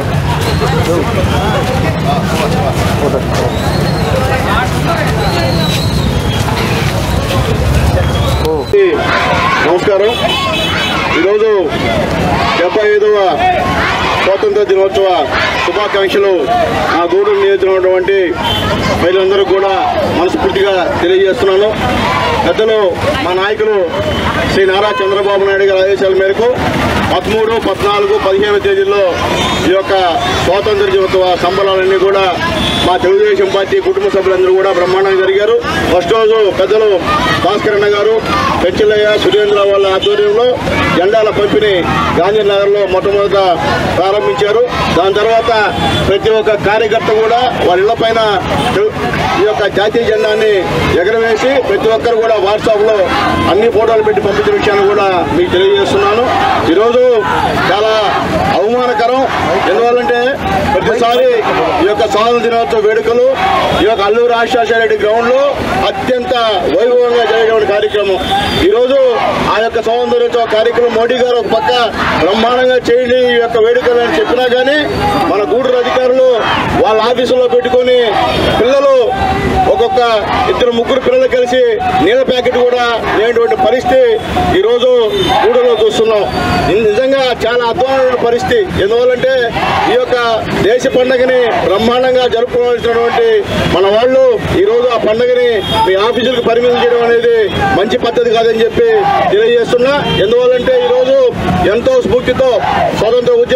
నమస్కారం ఈరోజు డెబ్బై ఐదవ స్వాతంత్ర దినోత్సవ శుభాకాంక్షలు నా గూడూరు నియోజకమైనటువంటి మహిళలందరూ కూడా మనస్ఫూర్తిగా తెలియజేస్తున్నాను పెద్దలు మా నాయకులు శ్రీ నారా చంద్రబాబు నాయుడు గారి ఆదేశాల మేరకు పదమూడు పద్నాలుగు పదిహేను తేదీల్లో ఈ యొక్క స్వాతంత్ర దినోత్సవ సంబరాలన్నీ కూడా మా తెలుగుదేశం పార్టీ కుటుంబ సభ్యులందరూ కూడా బ్రహ్మాండంగా జరిగారు ఫస్ట్ రోజు పెద్దలు భాస్కర్ అన్న గారు పెంచలయ్య సురేంద్ర వాళ్ళ ఆధ్వర్యంలో జెండాల పంపిణీ గాంధీనగర్లో మొట్టమొదట ప్రారంభించారు దాని తర్వాత ప్రతి ఒక్క కార్యకర్త కూడా వాళ్ళ ఇళ్ల పైన ఈ యొక్క జాతీయ జెండాన్ని ఎగరవేసి ప్రతి ఒక్కరు కూడా వాట్సాప్ లో అన్ని ఫోటోలు పెట్టి పంపించిన విషయాన్ని కూడా మీకు తెలియజేస్తున్నాను ఈరోజు చాలా అవమానకరం ఎందువల్లంటే ప్రతిసారి ఈ యొక్క స్వాతంత్ర దినోత్సవ వేడుకలు ఈ యొక్క అల్లూరు రాజశేఖరరెడ్డి గ్రౌండ్ లో అత్యంత వైభవంగా జరిగే కార్యక్రమం ఈ రోజు ఆ యొక్క స్వాతంత్ర దినోత్సవ కార్యక్రమం మోడీ గారు ఒక పక్క బ్రహ్మాండంగా చేయండి ఈ యొక్క వేడుకలు అని చెప్పినా గానీ మన గూడూరు అధికారులు వాళ్ళ ఆఫీసులో పెట్టుకొని పిల్లలు ఒక్కొక్క ఇద్దరు ముగ్గురు పిల్లలు కలిసి నీళ్ళ ప్యాకెట్ కూడా లేనటువంటి పరిస్థితి ఈ రోజు గూడూరులో చూస్తున్నాం ఇది నిజంగా చాలా అద్భుతమైన పరిస్థితి ఎందువల్లంటే ఈ యొక్క దేశ పండుగని బ్రహ్మాండంగా జరుపుకోవాల్సినటువంటి మన వాళ్ళు ఈ రోజు ఆ పండుగని మీ ఆఫీసులకు పరిమితం చేయడం అనేది మంచి పద్ధతి కాదని చెప్పి తెలియజేస్తున్నా ఎందువల్లంటే ఈ రోజు ఎంతో స్ఫూర్తితో స్వతంత్ర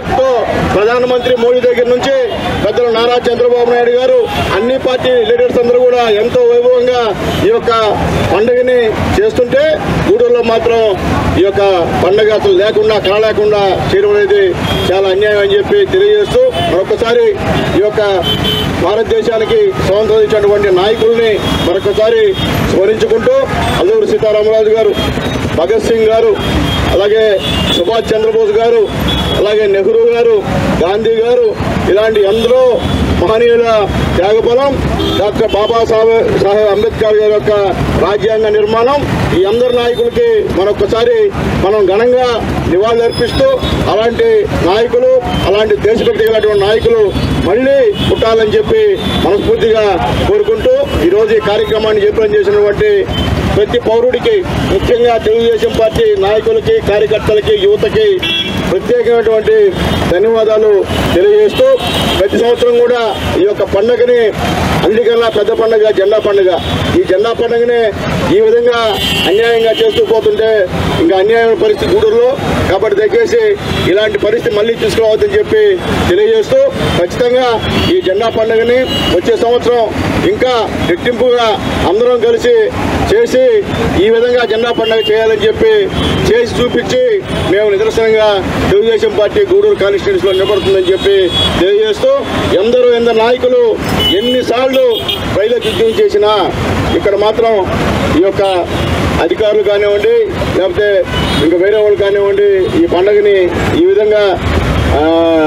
దేశభక్తితో ప్రధానమంత్రి మోడీ దగ్గర నుంచి పెద్దలు నారా చంద్రబాబు నాయుడు గారు అన్ని పార్టీ లీడర్స్ అందరూ కూడా ఎంతో వైభవంగా ఈ యొక్క పండుగని చేస్తుంటే గూడూరులో మాత్రం ఈ యొక్క పండుగ అసలు లేకుండా కళ లేకుండా చేయడం అనేది చాలా అన్యాయం అని చెప్పి తెలియజేస్తూ మరొకసారి ఈ యొక్క భారతదేశానికి స్వాతంత్రం ఇచ్చినటువంటి నాయకుల్ని మరొకసారి స్మరించుకుంటూ అల్లూరు సీతారామరాజు గారు భగత్ సింగ్ గారు అలాగే సుభాష్ చంద్రబోస్ గారు అలాగే నెహ్రూ గారు గాంధీ గారు ఇలాంటి ఎందరో మహనీయుల త్యాగఫలం డాక్టర్ బాబాసాహెబ్ సాహెబ్ అంబేద్కర్ గారి యొక్క రాజ్యాంగ నిర్మాణం ఈ అందరి నాయకులకి మరొకసారి మనం ఘనంగా నివాళులర్పిస్తూ అలాంటి నాయకులు అలాంటి దేశభక్తి కలిగినటువంటి నాయకులు మళ్ళీ పుట్టాలని చెప్పి మనస్ఫూర్తిగా కోరుకుంటూ ఈరోజు ఈ కార్యక్రమాన్ని జయప్రదం చేసినటువంటి ప్రతి పౌరుడికి ముఖ్యంగా తెలుగుదేశం పార్టీ నాయకులకి కార్యకర్తలకి యువతకి ప్రత్యేకమైనటువంటి ధన్యవాదాలు తెలియజేస్తూ ప్రతి సంవత్సరం కూడా ఈ యొక్క పండుగని అన్నిటికన్నా పెద్ద పండుగ జెండా పండుగ ఈ జెండా పండుగని ఈ విధంగా అన్యాయంగా చేస్తూ పోతుంటే ఇంకా అన్యాయమైన పరిస్థితి గూడూరులో కాబట్టి దయచేసి ఇలాంటి పరిస్థితి మళ్ళీ తీసుకురావద్దని చెప్పి తెలియజేస్తూ ఖచ్చితంగా ఈ జెండా పండుగని వచ్చే సంవత్సరం ఇంకా రెట్టింపుగా అందరం కలిసి చేసి ఈ విధంగా జెండా పండుగ చేయాలని చెప్పి చేసి చూపించి మేము నిదర్శనంగా తెలుగుదేశం పార్టీ గూడూరు కాన్స్టిట్యూన్స్ లో నిలబడుతుందని చెప్పి తెలియజేస్తూ ఎందరో ఎందరు నాయకులు ఎన్నిసార్లు ప్రజలకు ఉద్యమం చేసినా ఇక్కడ మాత్రం ఈ యొక్క అధికారులు కానివ్వండి లేకపోతే ఇంకా వేరే వాళ్ళు కానివ్వండి ఈ పండుగని ఈ విధంగా ఆ,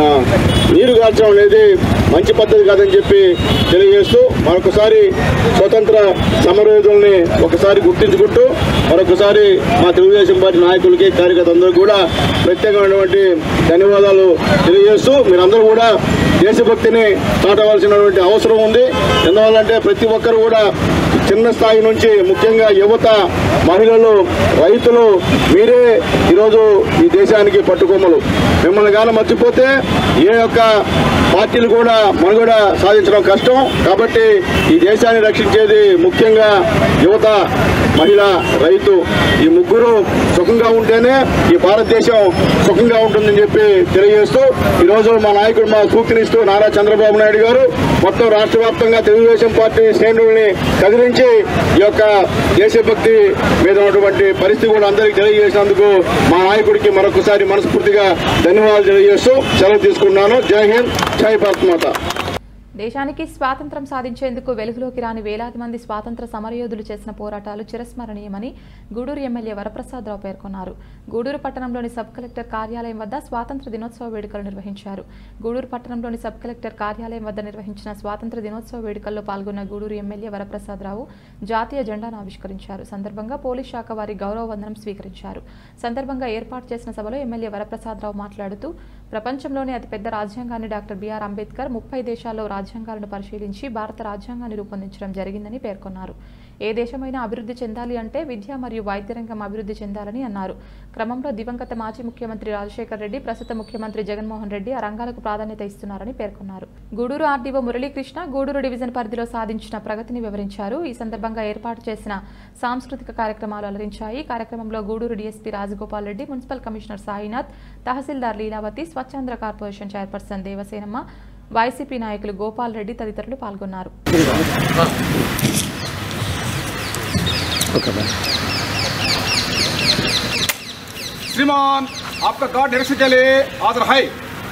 నీరు కాల్చడం అనేది మంచి పద్ధతి కాదని చెప్పి తెలియజేస్తూ మరొకసారి స్వతంత్ర సమరయోధుల్ని ఒకసారి గుర్తించుకుంటూ మరొకసారి మా తెలుగుదేశం పార్టీ నాయకులకి కార్యకర్తలందరూ కూడా ప్రత్యేకమైనటువంటి ధన్యవాదాలు తెలియజేస్తూ మీరందరూ కూడా దేశభక్తిని చాటవలసినటువంటి అవసరం ఉంది ఎందువల్లంటే ప్రతి ఒక్కరు కూడా చిన్న స్థాయి నుంచి ముఖ్యంగా యువత మహిళలు రైతులు మీరే ఈరోజు ఈ దేశానికి పట్టుకొమ్మలు మిమ్మల్ని గాన మర్చిపోతే ఏ యొక్క పార్టీలు కూడా మనుగడ సాధించడం కష్టం కాబట్టి ఈ దేశాన్ని రక్షించేది ముఖ్యంగా యువత మహిళ రైతు ఈ ముగ్గురు సుఖంగా ఉంటేనే ఈ భారతదేశం సుఖంగా ఉంటుందని చెప్పి తెలియజేస్తూ ఈరోజు మా నాయకుడు మా సూచనిస్తూ నారా చంద్రబాబు నాయుడు గారు మొత్తం రాష్ట్ర వ్యాప్తంగా తెలుగుదేశం పార్టీ శ్రేణుల్ని కదిలించి ఈ యొక్క దేశభక్తి మీద ఉన్నటువంటి పరిస్థితి కూడా అందరికీ తెలియజేసినందుకు మా నాయకుడికి మరొకసారి మనస్ఫూర్తిగా ధన్యవాదాలు తెలియజేస్తూ సెలవు తీసుకున్నాను జై హింద్ జై భారత్ మాత దేశానికి స్వాతంత్రం సాధించేందుకు వెలుగులోకి రాని వేలాది మంది స్వాతంత్ర సమరయోధులు చేసిన పోరాటాలు చిరస్మరణీయమని గూడూరు ఎమ్మెల్యే వరప్రసాదరావు పేర్కొన్నారు గూడూరు పట్టణంలోని సబ్ కలెక్టర్ కార్యాలయం వద్ద స్వాతంత్ర దినోత్సవ వేడుకలు నిర్వహించారు గూడూరు పట్టణంలోని సబ్ కలెక్టర్ కార్యాలయం వద్ద నిర్వహించిన స్వాతంత్ర దినోత్సవ వేడుకల్లో పాల్గొన్న గూడూరు ఎమ్మెల్యే వరప్రసాదరావు జాతీయ జెండాను ఆవిష్కరించారు సందర్భంగా పోలీస్ శాఖ వారి గౌరవ వందనం స్వీకరించారు సందర్భంగా ఏర్పాటు చేసిన సభలో ఎమ్మెల్యే వరప్రసాదరావు మాట్లాడుతూ ప్రపంచంలోనే అతిపెద్ద రాజ్యాంగాన్ని డాక్టర్ బిఆర్ అంబేద్కర్ ముప్పై దేశాల్లో రాజ్యాంగాలను పరిశీలించి భారత రాజ్యాంగాన్ని రూపొందించడం జరిగిందని పేర్కొన్నారు ఏ దేశమైనా అభివృద్ధి చెందాలి అంటే విద్య మరియు వైద్య రంగం అభివృద్ధి చెందాలని అన్నారు క్రమంలో దివంగత మాజీ ముఖ్యమంత్రి రాజశేఖర్ రెడ్డి ప్రస్తుత ముఖ్యమంత్రి జగన్మోహన్ రెడ్డి ఆ రంగాలకు ప్రాధాన్యత ఇస్తున్నారని పేర్కొన్నారు గూడూరు ఆర్డీఓ మురళీకృష్ణ గూడూరు డివిజన్ పరిధిలో సాధించిన ప్రగతిని వివరించారు ఈ సందర్భంగా ఏర్పాటు చేసిన సాంస్కృతిక కార్యక్రమాలు అలరించాయి కార్యక్రమంలో Gudur DSP Rajagopal Reddy municipal commissioner Sainath tahsildar Leelavathi Swachhandhra corporation chairperson Devasenamma YCP నాయకులు గోపాల్ రెడ్డి తదితరులు పాల్గొన్నారు श्रीमान आपका कार्ड डायरेक्शन के लिए आदर है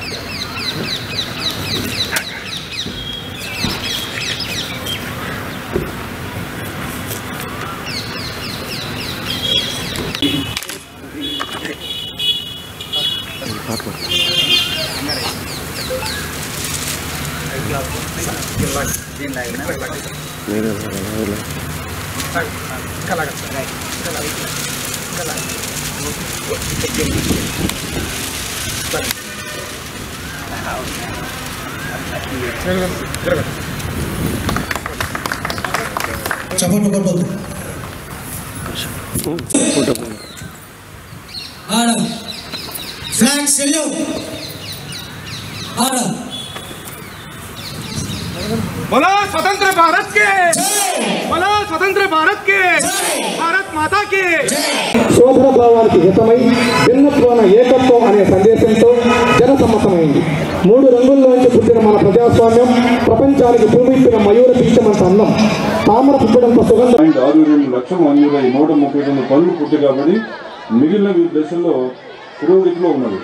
చప్పట్లు కొట్టొద్దు ఆడ ఫ్లాగ్ సెల్యూట్ ఆడ बोलो स्वतंत्र भारत के बोलो स्वतंत्र भारत के भारत माता के సోదర భావానికి హితమై భిన్నత్వాన ఏకత్వం అనే సందేశంతో జనసమ్మతమైనది మూడు రంగుల్లోంచి పుట్టిన మన ప్రజాస్వామ్యం ప్రపంచానికి భూమిప్పిన మయూర పీఠమంత అందం తామర పుట్టడంత సుగంధం పాయింట్ ఆరు రెండు లక్షల మందిలో నూట ముప్పై తొమ్మిది పనులు పూర్తి కాబట్టి మిగిలిన వివిధ దశల్లో పురోగతిలో ఉన్నది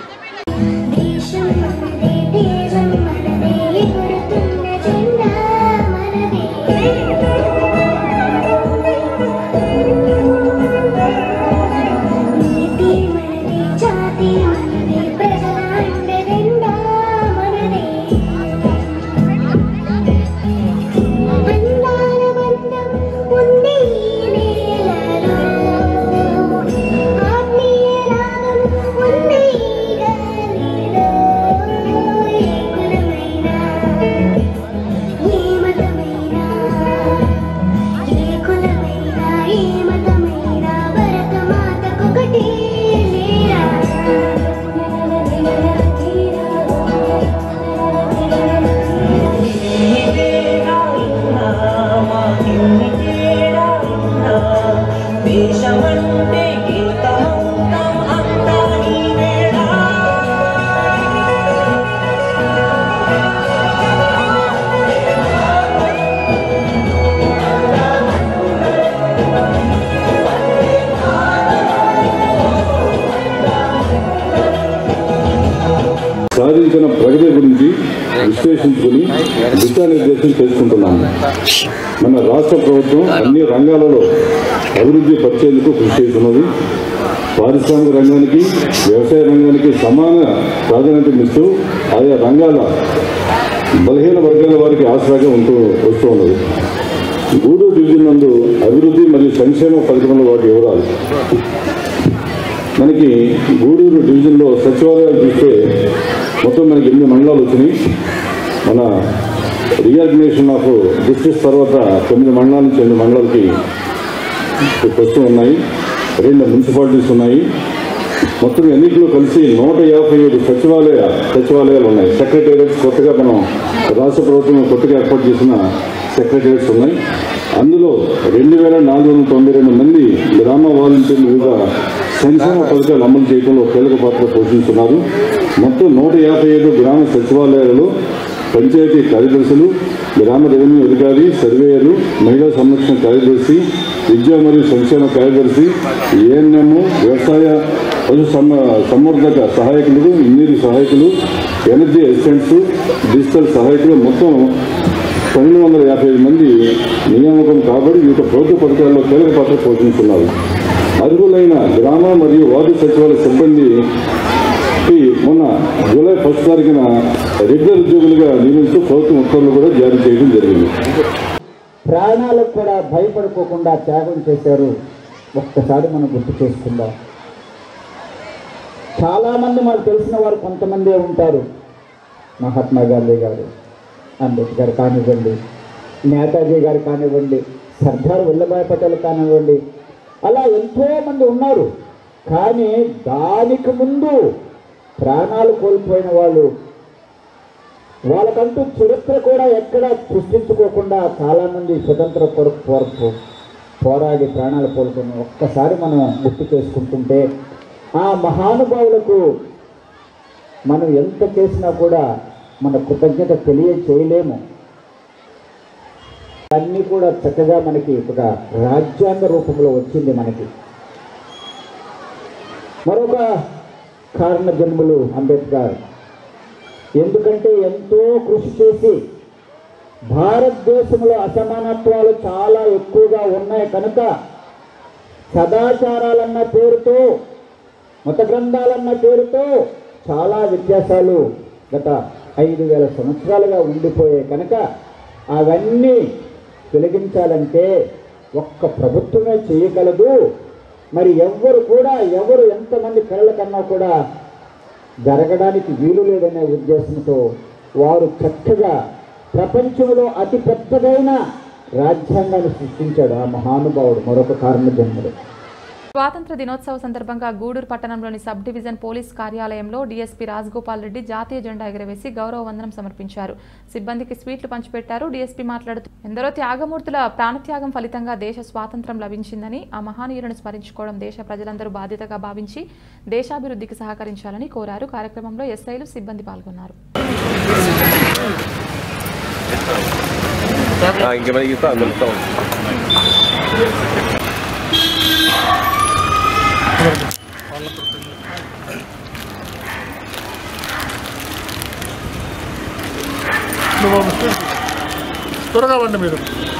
దేశమంటే గీతమంతం అంతా నీవేడా సాధించిన ప్రగతి గురించి విశ్లేషించుకుని దిశానిర్దేశం చేసుకుంటున్నాము మన రాష్ట్ర ప్రభుత్వం అన్ని రంగాలలో అభివృద్ధి పరిచేందుకు కృషి చేస్తున్నది పారిశ్రామిక రంగానికి వ్యవసాయ రంగానికి సమాన ప్రాధాన్యతనిస్తూ ఆయా రంగాల బలహీన వర్గాల వారికి ఆసరాగా ఉంటూ వస్తూ ఉన్నది గూడూరు డివిజన్ నందు అభివృద్ధి మరియు సంక్షేమ పథకంలో వాటి వివరాలు మనకి గూడూరు డివిజన్లో సచివాలయాలు చూస్తే మొత్తం మనకి ఎనిమిది మండలాలు వచ్చినాయి మన రీఆర్గనైజేషన్ ఆఫ్ డిస్ట్రిక్ట్స్ తర్వాత తొమ్మిది మండలాల నుంచి ఎనిమిది మండలాలకి వస్తూ ఉన్నాయి రెండు మున్సిపాలిటీస్ ఉన్నాయి మొత్తం ఎన్నికలు కలిసి నూట యాభై ఏడు సచివాలయ సచివాలయాలు ఉన్నాయి సెక్రటేరియట్స్ కొత్తగా మనం రాష్ట్ర ప్రభుత్వం కొత్తగా ఏర్పాటు చేసిన సెక్రటేరియట్స్ ఉన్నాయి అందులో రెండు వేల నాలుగు వందల తొంభై రెండు మంది గ్రామ వాలంటీర్లు వివిధ సంక్షేమ పథకాలు అమలు చేయడంలో కీలక పాత్ర పోషిస్తున్నారు మొత్తం నూట యాభై ఏడు గ్రామ సచివాలయాలలో పంచాయతీ కార్యదర్శులు గ్రామ రెవెన్యూ అధికారి సర్వేయర్లు మహిళా సంరక్షణ కార్యదర్శి విద్యా మరియు సంక్షేమ కార్యదర్శి ఏఎన్ఎం వ్యవసాయ పశు సమ సంవర్ధక సహాయకులు ఇంజనీరింగ్ సహాయకులు ఎనర్జీ అసిస్టెంట్స్ డిజిటల్ సహాయకులు మొత్తం పన్నెండు వందల యాభై ఐదు మంది నియామకం కాబట్టి వివిధ ప్రభుత్వ పథకాల్లో కీలక పాత్ర పోషిస్తున్నారు అర్హులైన గ్రామ మరియు వార్డు సచివాలయ సిబ్బంది మొన్న జూలై ఫస్ట్ తారీఖున రెగ్యులర్ ఉద్యోగులుగా నియమిస్తూ ప్రభుత్వం ఉత్తర్వులు కూడా జారీ చేయడం జరిగింది ప్రాణాలకు కూడా భయపడుకోకుండా త్యాగం చేశారు ఒక్కసారి మనం గుర్తు చేసుకుందాం చాలామంది మనకు తెలిసిన వారు కొంతమందే ఉంటారు మహాత్మా గాంధీ గారు అంబేద్కర్ కానివ్వండి నేతాజీ గారు కానివ్వండి సర్దార్ వల్లభాయ్ పటేల్ కానివ్వండి అలా ఎంతో మంది ఉన్నారు కానీ దానికి ముందు ప్రాణాలు కోల్పోయిన వాళ్ళు వాళ్ళకంటూ చరిత్ర కూడా ఎక్కడ సృష్టించుకోకుండా చాలామంది స్వతంత్ర కొరకు కొరకు పోరాడి ప్రాణాలు కోల్పోయిన ఒక్కసారి మనం గుర్తు చేసుకుంటుంటే ఆ మహానుభావులకు మనం ఎంత చేసినా కూడా మన కృతజ్ఞత తెలియచేయలేము అన్నీ కూడా చక్కగా మనకి ఒక రాజ్యాంగ రూపంలో వచ్చింది మనకి మరొక కారణ జన్ములు అంబేద్కర్ ఎందుకంటే ఎంతో కృషి చేసి భారతదేశంలో అసమానత్వాలు చాలా ఎక్కువగా ఉన్నాయి కనుక సదాచారాలన్న పేరుతో మత గ్రంథాలన్న పేరుతో చాలా వ్యత్యాసాలు గత ఐదు వేల సంవత్సరాలుగా ఉండిపోయాయి కనుక అవన్నీ తొలగించాలంటే ఒక్క ప్రభుత్వమే చేయగలదు మరి ఎవ్వరు కూడా ఎవరు ఎంతమంది కళ్ళ కన్నా కూడా జరగడానికి వీలు లేదనే ఉద్దేశంతో వారు చక్కగా ప్రపంచంలో అతి పెద్దదైన రాజ్యాంగాన్ని సృష్టించాడు ఆ మహానుభావుడు మరొక కారణ జన్ముడు స్వాతంత్ర దినోత్సవ సందర్భంగా గూడూరు పట్టణంలోని సబ్ డివిజన్ పోలీస్ కార్యాలయంలో డీఎస్పీ రాజగోపాల్ రెడ్డి జాతీయ జెండా ఎగరవేసి గౌరవ వందనం సమర్పించారు సిబ్బందికి స్వీట్లు పంచిపెట్టారు డీఎస్పీ మాట్లాడుతూ ఎందరో త్యాగమూర్తుల ప్రాణత్యాగం ఫలితంగా దేశ స్వాతంత్రం లభించిందని ఆ మహానీయులను స్మరించుకోవడం దేశ ప్రజలందరూ బాధ్యతగా భావించి దేశాభివృద్ధికి సహకరించాలని కోరారు కార్యక్రమంలో ఎస్ఐలు సిబ్బంది పాల్గొన్నారు ఇంక మనకి ఇస్తా వెళ్తాం త్వరగా వండి మీరు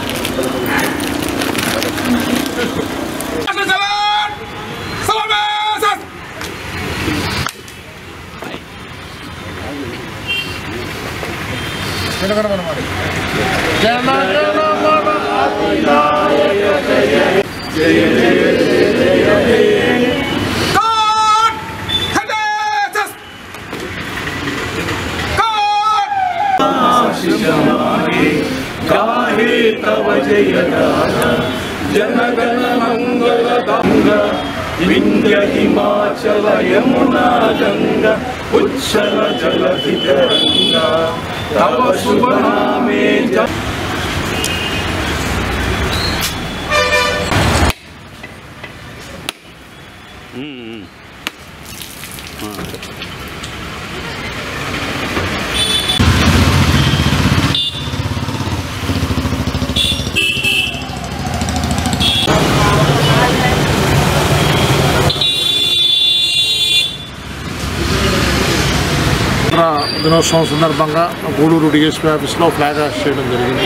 జనగణమనమాట జనగణమన అధినాయక జయ జయ జయ జయ జయ गाहे तव जय जनगण मंगल गंग विंध्य हिमाचल यमुना गंगा उच्छल जलधि तरंगा तव शुभ नामे जप స్వాతంత్ర దినోత్సవం సందర్భంగా గూడూరు డిఎస్పీ ఆఫీస్లో ఫ్లాగ్ హాస్ట్ చేయడం జరిగింది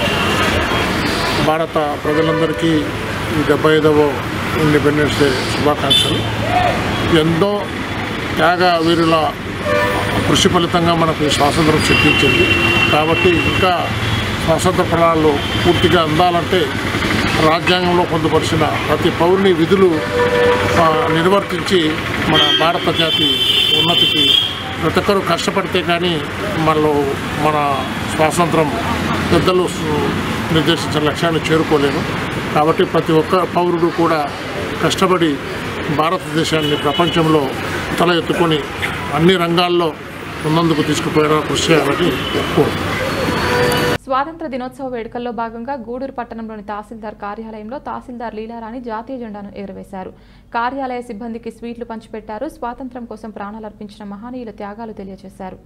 భారత ప్రజలందరికీ ఈ డెబ్బై ఐదవ ఇండిపెండెన్స్ డే శుభాకాంక్షలు ఎంతో త్యాగ వీరుల కృషి ఫలితంగా మనకు ఈ స్వాతంత్రం సిద్ధించింది కాబట్టి ఇంకా స్వాతంత్ర ఫలాలు పూర్తిగా అందాలంటే రాజ్యాంగంలో పొందుపరిచిన ప్రతి పౌరుని విధులు ఆ, నిర్వర్తించి మన భారత జాతి ఉన్నతికి ప్రతి ఒక్కరూ కష్టపడితే కానీ మనలో మన స్వాతంత్రం పెద్దలు సు- నిర్దేశించిన లక్ష్యాన్ని చేరుకోలేము కాబట్టి ప్రతి ఒక్క పౌరుడు కూడా కష్టపడి భారతదేశాన్ని ప్రపంచంలో తల ఎత్తుకొని అన్ని రంగాల్లో ఉన్నందుకు తీసుకుపోయేలా కృషి చేయాలని కోరుతున్నాను స్వాతంత్ర దినోత్సవ వేడుకల్లో భాగంగా గూడూరు పట్టణంలోని తహసీల్దార్ కార్యాలయంలో తహసీల్దార్ లీలారాణి జాతీయ జెండాను ఎగురవేశారు కార్యాలయ సిబ్బందికి స్వీట్లు పంచిపెట్టారు స్వాతంత్ర్యం కోసం ప్రాణాలర్పించిన మహనీయుల త్యాగాలు తెలియజేశారు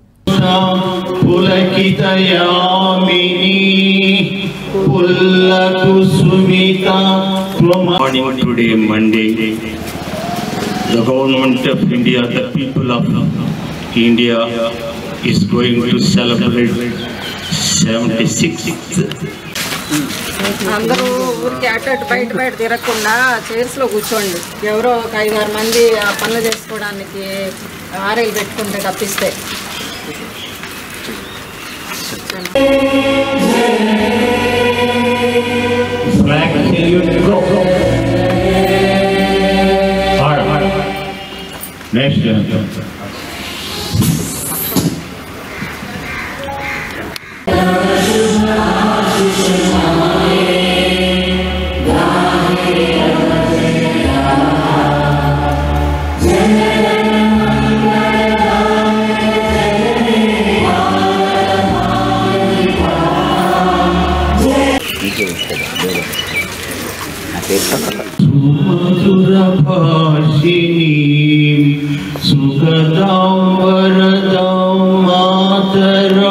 పులకితయామిని పుల్లకుసుమిత Morning today, Monday, the government of India, the people of India is going to celebrate 76th అందరూ ఊరికి అటు అటు బయట బయట తిరగకుండా చైర్స్ లో కూర్చోండి ఎవరో ఒక ఐదారు మంది ఆ పనులు చేసుకోవడానికి ఆరేలు పెట్టుకుంటే తప్పిస్తే flag salute go. Hard. Next anthem. సుమధురభాషిణీ సుఖదాం వరదాం మాతరం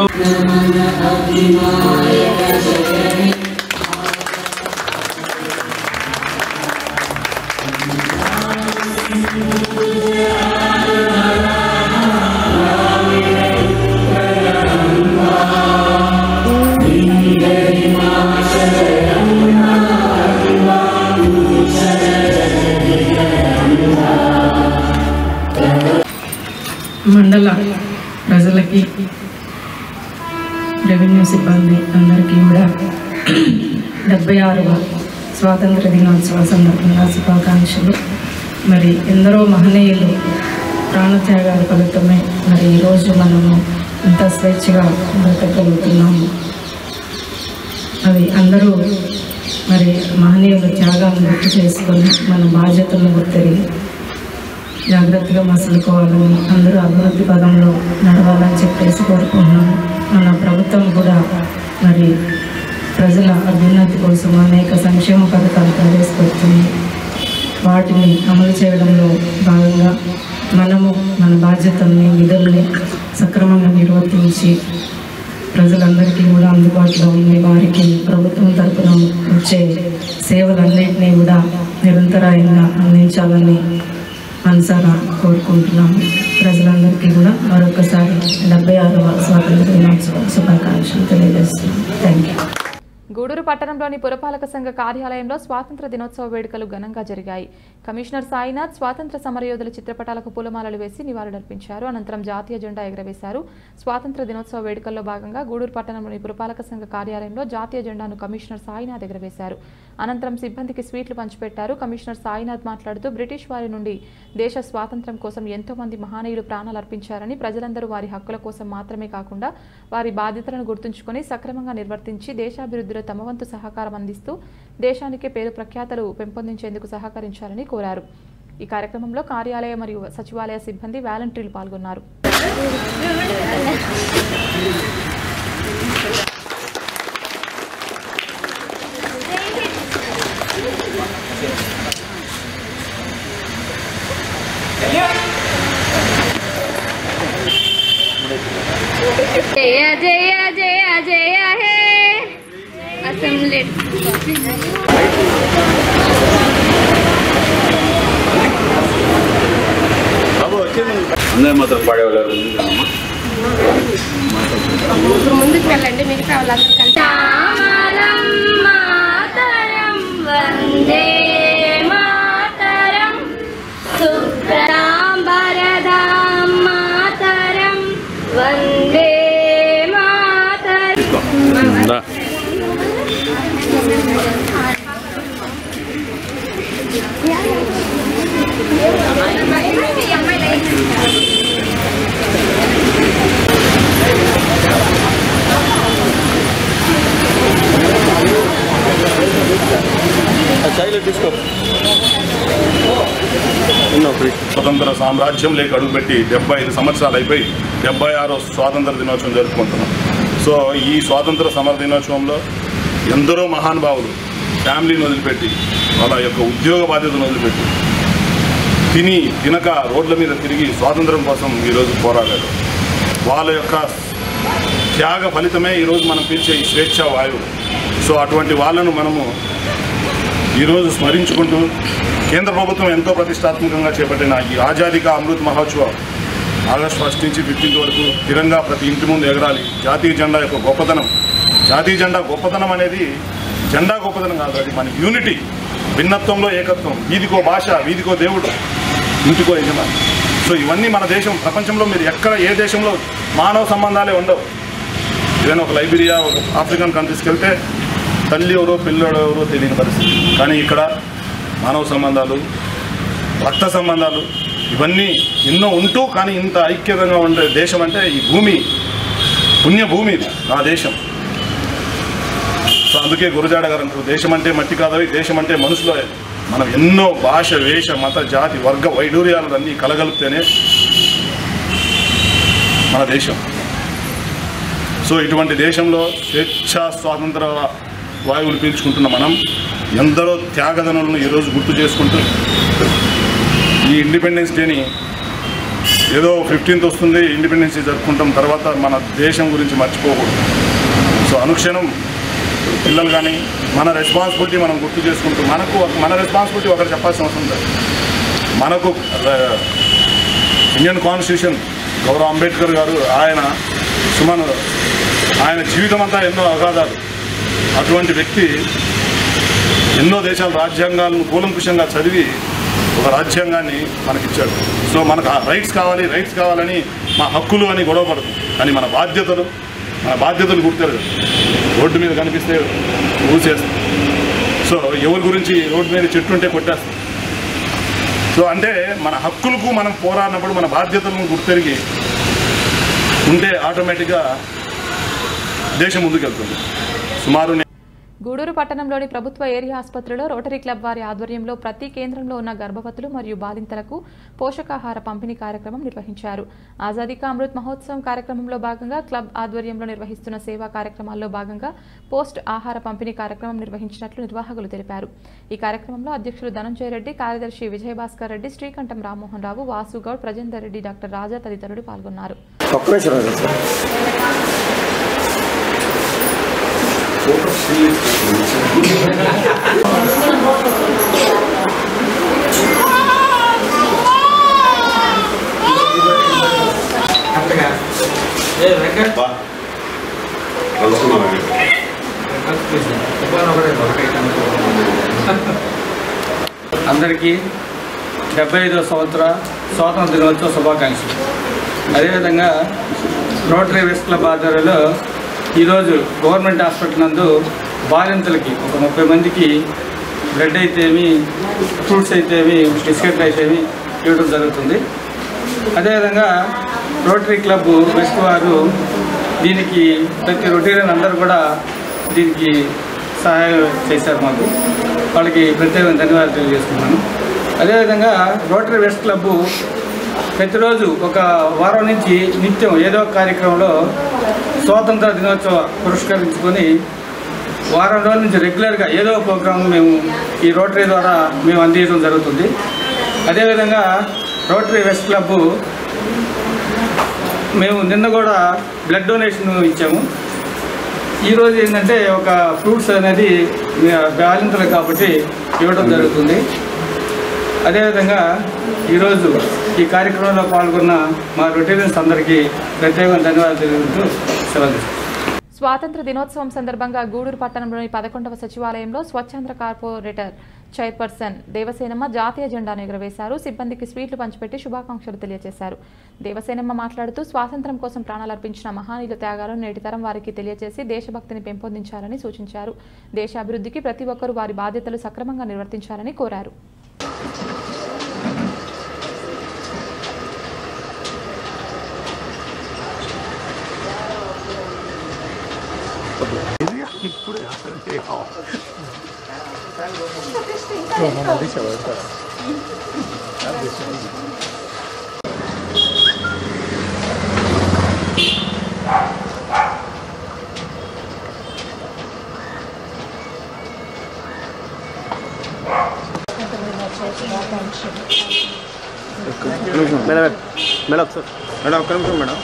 మండల ప్రజలకి రెవెన్యూ సిబ్బంది అందరికీ కూడా డెబ్బై ఆరవ స్వాతంత్ర దినోత్సవ సందర్భంగా శుభాకాంక్షలు మరి ఎందరో మహనీయులు ప్రాణత్యాగాల ఫలితమే మరి ఈరోజు మనము ఇంత స్వేచ్ఛగా బ్రతకగలుగుతున్నాము అది అందరూ మరి మహనీయుల త్యాగాలను గుర్తు చేసుకొని మన బాధ్యతలను గుర్తెరిగి జాగ్రత్తగా మసులుకోవాలని అందరూ అభివృద్ధి పదంలో నడవాలని చెప్పేసి కోరుకుంటున్నాను మన ప్రభుత్వం కూడా మరి ప్రజల అభ్యున్నతి కోసం అనేక సంక్షేమ పథకాలు ప్రవేశపెడుతుంది వాటిని అమలు చేయడంలో భాగంగా మనము మన బాధ్యతల్ని విధుల్ని సక్రమంగా నిర్వర్తించి ప్రజలందరికీ కూడా అందుబాటులో ఉండే వారికి ప్రభుత్వం తరపున వచ్చే సేవలన్నింటినీ కూడా నిరంతరాయంగా అందించాలని మనసారా కోరుకుంటున్నాము ప్రజలందరికీ కూడా మరొకసారి డెబ్బై ఆరవ స్వాతంత్ర దినోత్సవ శుభాకాంక్షలు తెలియజేస్తున్నాను థ్యాంక్ యూ గూడూరు పట్టణంలోని పురపాలక సంఘ కార్యాలయంలో స్వాతంత్ర దినోత్సవ వేడుకలు ఘనంగా జరిగాయి కమిషనర్ సాయినాథ్ స్వాతంత్ర సమరయోధుల చిత్రపటాలకు పూలమాలలు వేసి నివాళులర్పించారు అనంతరం జాతీయ జెండా ఎగరవేశారు స్వాతంత్ర దినోత్సవ వేడుకల్లో భాగంగా గూడూరు పట్టణంలోని పురపాలక సంఘ కార్యాలయంలో జాతీయ జెండాను కమిషనర్ సాయినాథ్ ఎగరవేశారు అనంతరం సిబ్బందికి స్వీట్లు పంచిపెట్టారు కమిషనర్ సాయినాథ్ మాట్లాడుతూ బ్రిటిష్ వారి నుండి దేశ స్వాతంత్ర్యం కోసం ఎంతో మంది మహానీయులు ప్రాణాలు అర్పించారని ప్రజలందరూ వారి హక్కుల కోసం మాత్రమే కాకుండా వారి బాధ్యతలను గుర్తుంచుకొని సక్రమంగా నిర్వర్తించి దేశాభివృద్ధిలో తమ వంతు సహకారం అందిస్తూ దేశానికి పేరు ప్రఖ్యాతలు పెంపొందించేందుకు సహకరించాలని కోరారు ఈ కార్యక్రమంలో కార్యాలయ మరియు సచివాలయ సిబ్బంది వాలంటీర్లు పాల్గొన్నారు జయ జయ జయ జయ హే అసెంబ్లీ అందరూ మాత్రం పాడేవాళ్ళు ఇప్పుడు ముందుకు వెళ్ళండి మిగతా వాళ్ళందరూ కలిసి మాతరం వందే మాతరం సుప్రదాం భరదాం మాతరం వందే మాతరం తీసుకో స్వతంత్ర సామ్రాజ్యం లేక అడుగుపెట్టి డెబ్బై ఐదు సంవత్సరాలు అయిపోయి డెబ్బై ఆరో స్వాతంత్ర దినోత్సవం జరుపుకుంటున్నాం సో ఈ స్వాతంత్ర సమర దినోత్సవంలో ఎందరో మహానుభావులు ఫ్యామిలీని వదిలిపెట్టి వాళ్ళ యొక్క ఉద్యోగ బాధ్యతను వదిలిపెట్టి తిని తినక రోడ్ల మీద తిరిగి స్వాతంత్రం కోసం ఈరోజు పోరాడారు వాళ్ళ యొక్క త్యాగ ఫలితమే ఈరోజు మనం పీల్చే ఈ స్వేచ్ఛ వాయువు సో అటువంటి వాళ్ళను మనము ఈరోజు స్మరించుకుంటూ కేంద్ర ప్రభుత్వం ఎంతో ప్రతిష్టాత్మకంగా చేపట్టిన ఈ ఆజాదీ కా అమృత్ మహోత్సవం ఆగస్ట్ ఫస్ట్ నుంచి ఫిఫ్టీన్త్ వరకు స్థిరంగా ప్రతి ఇంటి ముందు ఎగరాలి జాతీయ జెండా యొక్క గొప్పతనం జాతీయ జెండా గొప్పతనం అనేది జెండా గొప్పతనం కాదు అది మన యూనిటీ భిన్నత్వంలో ఏకత్వం వీధికో భాష వీధికో దేవుడు ఇంటికో యజమాని సో ఇవన్నీ మన దేశం ప్రపంచంలో మీరు ఎక్కడ ఏ దేశంలో మానవ సంబంధాలే ఉండవు ఏదైనా ఒక లైబీరియా ఒక ఆఫ్రికన్ కంట్రీస్కి వెళ్తే తల్లి ఎవరో పిల్లోడు ఎవరో తెలియని పరిస్థితి కానీ ఇక్కడ మానవ సంబంధాలు రక్త సంబంధాలు ఇవన్నీ ఎన్నో ఉంటూ కానీ ఇంత ఐక్యతంగా ఉండే దేశం అంటే ఈ భూమి పుణ్య భూమి ఇది నా దేశం సో అందుకే గురజాడ గారు అంటారు దేశం అంటే మట్టి కాదవి దేశం అంటే మనుషులో మనం ఎన్నో భాష వేష మత జాతి వర్గ వైడూర్యాలు అన్నీ కలగలిపితేనే మన దేశం సో ఇటువంటి దేశంలో స్వేచ్ఛ స్వాతంత్ర వాయువులు పీల్చుకుంటున్న మనం ఎందరో త్యాగదనులను ఈరోజు గుర్తు చేసుకుంటూ ఈ ఇండిపెండెన్స్ డేని ఏదో ఫిఫ్టీన్త్ వస్తుంది ఇండిపెండెన్స్ డే జరుపుకుంటాం తర్వాత మన దేశం గురించి మర్చిపోకూడదు సో అనుక్షణం పిల్లలు కానీ మన రెస్పాన్సిబిలిటీ మనం గుర్తు చేసుకుంటూ మనకు మన రెస్పాన్సిబిలిటీ ఒకరు చెప్పాల్సిన అవసరం లేదు మనకు ఆ, ఇండియన్ కాన్స్టిట్యూషన్ గౌరవ అంబేద్కర్ గారు ఆయన సుమన్ ఆయన జీవితం అంతా ఎన్నో అగాధాలు అటువంటి వ్యక్తి ఎన్నో దేశాల రాజ్యాంగాలను కూలంకుషంగా చదివి ఒక రాజ్యాంగాన్ని మనకిచ్చాడు సో మనకు ఆ రైట్స్ కావాలి రైట్స్ కావాలని మా హక్కులు అని గొడవపడదు కానీ మన బాధ్యతలు మన బాధ్యతలు గుర్తెరగదు రోడ్డు మీద కనిపిస్తే ఊసేస్తాం సో ఎవరి గురించి రోడ్డు మీద చెట్టు ఉంటే కొట్టేస్తాం సో అంటే మన హక్కులకు మనం పోరాడినప్పుడు మన బాధ్యతలను గుర్తెరిగి ఉంటే ఆటోమేటిక్గా దేశం ముందుకెళ్తుంది సుమారు గూడూరు పట్టణంలోని ప్రభుత్వ ఏరియా ఆసుపత్రిలో రోటరీ క్లబ్ వారి ఆధ్వర్యంలో ప్రతి కేంద్రంలో ఉన్న గర్భవతులు మరియు బాలింతలకు పోషకాహార పంపిణీ కార్యక్రమం నిర్వహించారు ఆజాదీ కా అమృత్ మహోత్సవం కార్యక్రమంలో భాగంగా క్లబ్ ఆధ్వర్యంలో నిర్వహిస్తున్న సేవా కార్యక్రమాల్లో భాగంగా పోస్ట్ ఆహార పంపిణీ కార్యక్రమం నిర్వహించినట్లు నిర్వాహకులు తెలిపారు ఈ కార్యక్రమంలో అధ్యక్షులు ధనంజయ రెడ్డి కార్యదర్శి విజయభాస్కర్ రెడ్డి శ్రీకంఠం రామ్మోహన్ రావు వాసుగౌడ్ ప్రజేందర్ రెడ్డి డాక్టర్ రాజా తదితరులు పాల్గొన్నారు ఒక్క నిమిషం రాజా సార్ అందరికీ డెబ్బై ఐదో సంవత్సర స్వాతంత్ర దినోత్సవ శుభాకాంక్షలు అదేవిధంగా రోటరీ వెస్ట్ క్లబ్ ఆధ్వర్యంలో ఈరోజు గవర్నమెంట్ హాస్పిటల్ నందు బాలింతలకి ఒక ముప్పై మందికి బ్రెడ్ అయితేమి ఫ్రూట్స్ అయితేమి బిస్కెట్లు అయితేమి ఇవ్వడం జరుగుతుంది అదేవిధంగా రోటరీ క్లబ్ వెస్ట్ వారు దీనికి ప్రతి రొటీరియన్ అందరూ కూడా దీనికి సహాయం చేశారు మాకు వాళ్ళకి ప్రత్యేకంగా ధన్యవాదాలు తెలియజేస్తున్నాను అదేవిధంగా రోటరీ వెస్ట్ క్లబ్ ప్రతిరోజు ఒక వారం నుంచి నిత్యం ఏదో ఒక కార్యక్రమంలో స్వాతంత్ర దినోత్సవ పురస్కరించుకొని వారం రోజుల నుంచి రెగ్యులర్గా ఏదో ఒక ప్రోగ్రాం మేము ఈ రోటరీ ద్వారా మేము అందించడం జరుగుతుంది అదేవిధంగా రోటరీ వెస్ట్ క్లబ్ మేము నిన్న కూడా బ్లడ్ డొనేషన్ ఇచ్చాము ఈరోజు ఏంటంటే ఒక ఫ్రూట్స్ అనేది బాలింతలు కాబట్టి ఇవ్వడం జరుగుతుంది అదేవిధంగా ఈరోజు ఈ కార్యక్రమంలో పాల్గొన్న మా రొటీరియన్స్ అందరికీ ప్రత్యేకంగా ధన్యవాదాలు తెలుపుతూ సెలవు తీసుకుంటాను. స్వాతంత్ర దినోత్సవం సందర్భంగా గూడూరు పట్టణంలోని పదకొండవ సచివాలయంలో స్వచ్ఛంద్ర కార్పొరేటర్ చైర్పర్సన్ దేవసేనమ్మ జాతీయ జెండాను ఎగురవేశారు సిబ్బందికి స్వీట్లు పంచిపెట్టి శుభాకాంక్షలు తెలియజేశారు దేవసేనమ్మ మాట్లాడుతూ స్వాతంత్ర్యం కోసం ప్రాణాలర్పించిన మహానీయుల త్యాగాలను నేటి తరం వారికి తెలియజేసి దేశభక్తిని పెంపొందించాలని సూచించారు దేశ అభివృద్ధికి ప్రతి ఒక్కరూ వారి బాధ్యతలు సక్రమంగా నిర్వర్తించాలని కోరారు మేడం మేడం ఒకసారి మేడం ఒక్క నిమిషం మేడం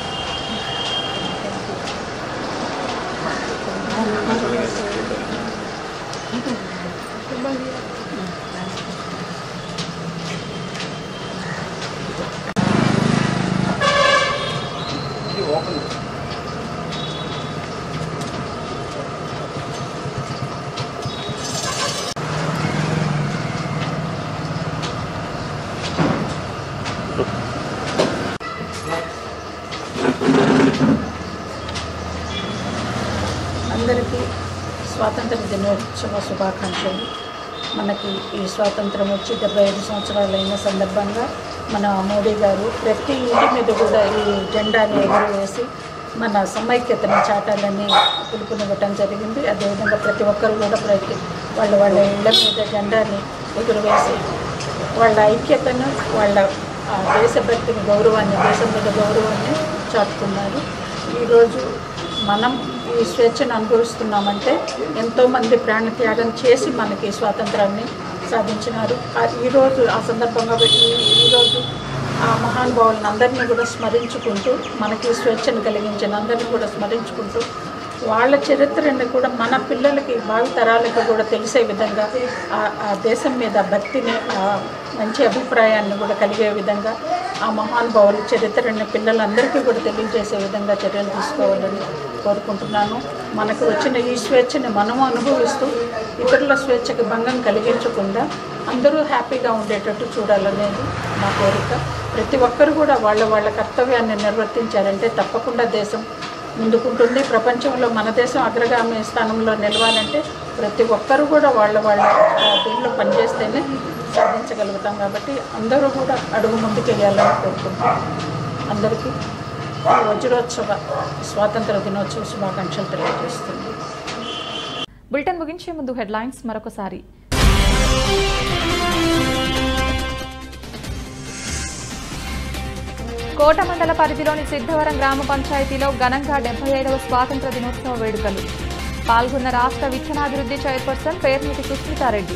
అందరికీ స్వాతంత్ర దినోత్సవ శుభాకాంక్షలు మనకి ఈ స్వాతంత్రం వచ్చి డెబ్బై ఐదు సంవత్సరాలైన సందర్భంగా మన మోడీ గారు ప్రతి ఇంటి మీద కూడా ఈ జెండాని ఎగురవేసి మన సమైక్యతను చాటాలని పిలుపునివ్వటం జరిగింది అదేవిధంగా ప్రతి ఒక్కరు కూడా ప్రతి వాళ్ళ వాళ్ళ ఇళ్ళ మీద జెండాని ఎగురవేసి వాళ్ళ ఐక్యతను వాళ్ళ ఆ, దేశభక్తిని గౌరవాన్ని దేశం మీద గౌరవాన్ని చాటుతున్నారు ఈరోజు మనం ఈ స్వేచ్ఛను అనుభవిస్తున్నామంటే ఎంతోమంది ప్రాణత్యాగం చేసి మనకి ఈ స్వాతంత్రాన్ని సాధించినారు ఆ ఈరోజు ఆ సందర్భంగా ఈ- ఈరోజు ఆ మహానుభావులను అందరినీ కూడా స్మరించుకుంటూ మనకి ఈ స్వేచ్ఛను కలిగించిన అందరినీ కూడా స్మరించుకుంటూ వాళ్ళ చరిత్రని కూడా మన పిల్లలకి భావి తరాలకు కూడా తెలిసే విధంగా ఆ- ఆ దేశం మీద భక్తిని ఆ మంచి అభిప్రాయాన్ని కూడా కలిగే విధంగా ఆ మహానుభావుల చరిత్రని పిల్లలందరికీ కూడా తెలియజేసే విధంగా చర్యలు తీసుకోవాలని కోరుకుంటున్నాను మనకు వచ్చిన ఈ స్వేచ్ఛని మనము అనుభవిస్తూ ఇతరుల స్వేచ్ఛకి భంగం కలిగించకుండా అందరూ హ్యాపీగా ఉండేటట్టు చూడాలనేది నా కోరిక ప్రతి ఒక్కరు కూడా వాళ్ళ వాళ్ళ కర్తవ్యాన్ని నిర్వర్తించారంటే తప్పకుండా దేశం ముందుకుంటుంది ప్రపంచంలో మన దేశం అగ్రగామి స్థానంలో నిలవాలంటే ప్రతి ఒక్కరు కూడా వాళ్ళ వాళ్ళ ఆ, దీనిలో పనిచేస్తేనే సాధించగలుగుతాం కాబట్టి అందరూ కూడా అడుగు ముందుకెళ్ళాలని కోరుకుంటున్నాం అందరికీ ఈ వజ్రోత్సవ స్వాతంత్ర దినోత్సవ శుభాకాంక్షలు తెలియజేస్తుంది బులెటిన్ ముగించే ముందు హెడ్లైన్స్ మరొకసారి కోట మండల పరిధిలోని సిద్ధవరం గ్రామ పంచాయతీలో ఘనంగా డెబ్బై ఐదవ స్వాతంత్ర దినోత్సవ వేడుకలు పాల్గొన్న రాష్ట్ర విత్తనాభివృద్ధి చైర్పర్సన్ పేర్మిటి సుస్మితారెడ్డి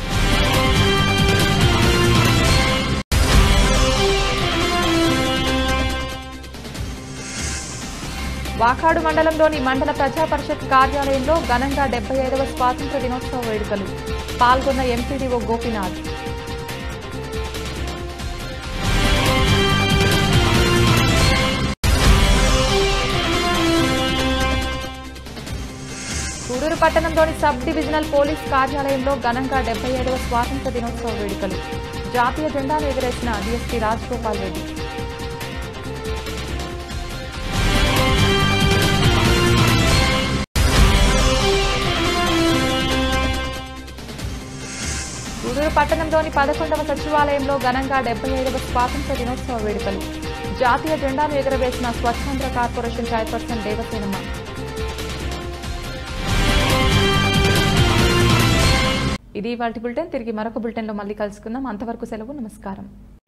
వాకాడు మండలంలోని మండల ప్రజా పరిషత్ కార్యాలయంలో ఘనంగా డెబ్బై ఐదవ స్వాతంత్ర దినోత్సవ వేడుకలు పాల్గొన్న ఎంపీడీఓ గోపీనాథ్ గూడూరు పట్టణంలోని సబ్ డివిజనల్ పోలీస్ కార్యాలయంలో ఘనంగా డెబ్బై ఐదవ స్వాతంత్ర దినోత్సవ వేడుకలు జాతీయ జెండాను ఎగరేసిన డీఎస్పీ రాజగోపాల్ రెడ్డి గూడూరు పట్టణంలోని పదకొండవ సచివాలయంలో ఘనంగా డెబ్బై ఐదవ స్వాతంత్ర దినోత్సవ వేడుకలు జాతీయ జెండాను ఎగురవేసిన స్వచ్ఛాంధ్ర కార్పొరేషన్ చైర్పర్సన్ దేవసేనమ్మ ఇది వాటి బులెటిన్ తిరిగి మరొక బులెటిన్లో మళ్ళీ కలుసుకుందాం అంతవరకు సెలవు నమస్కారం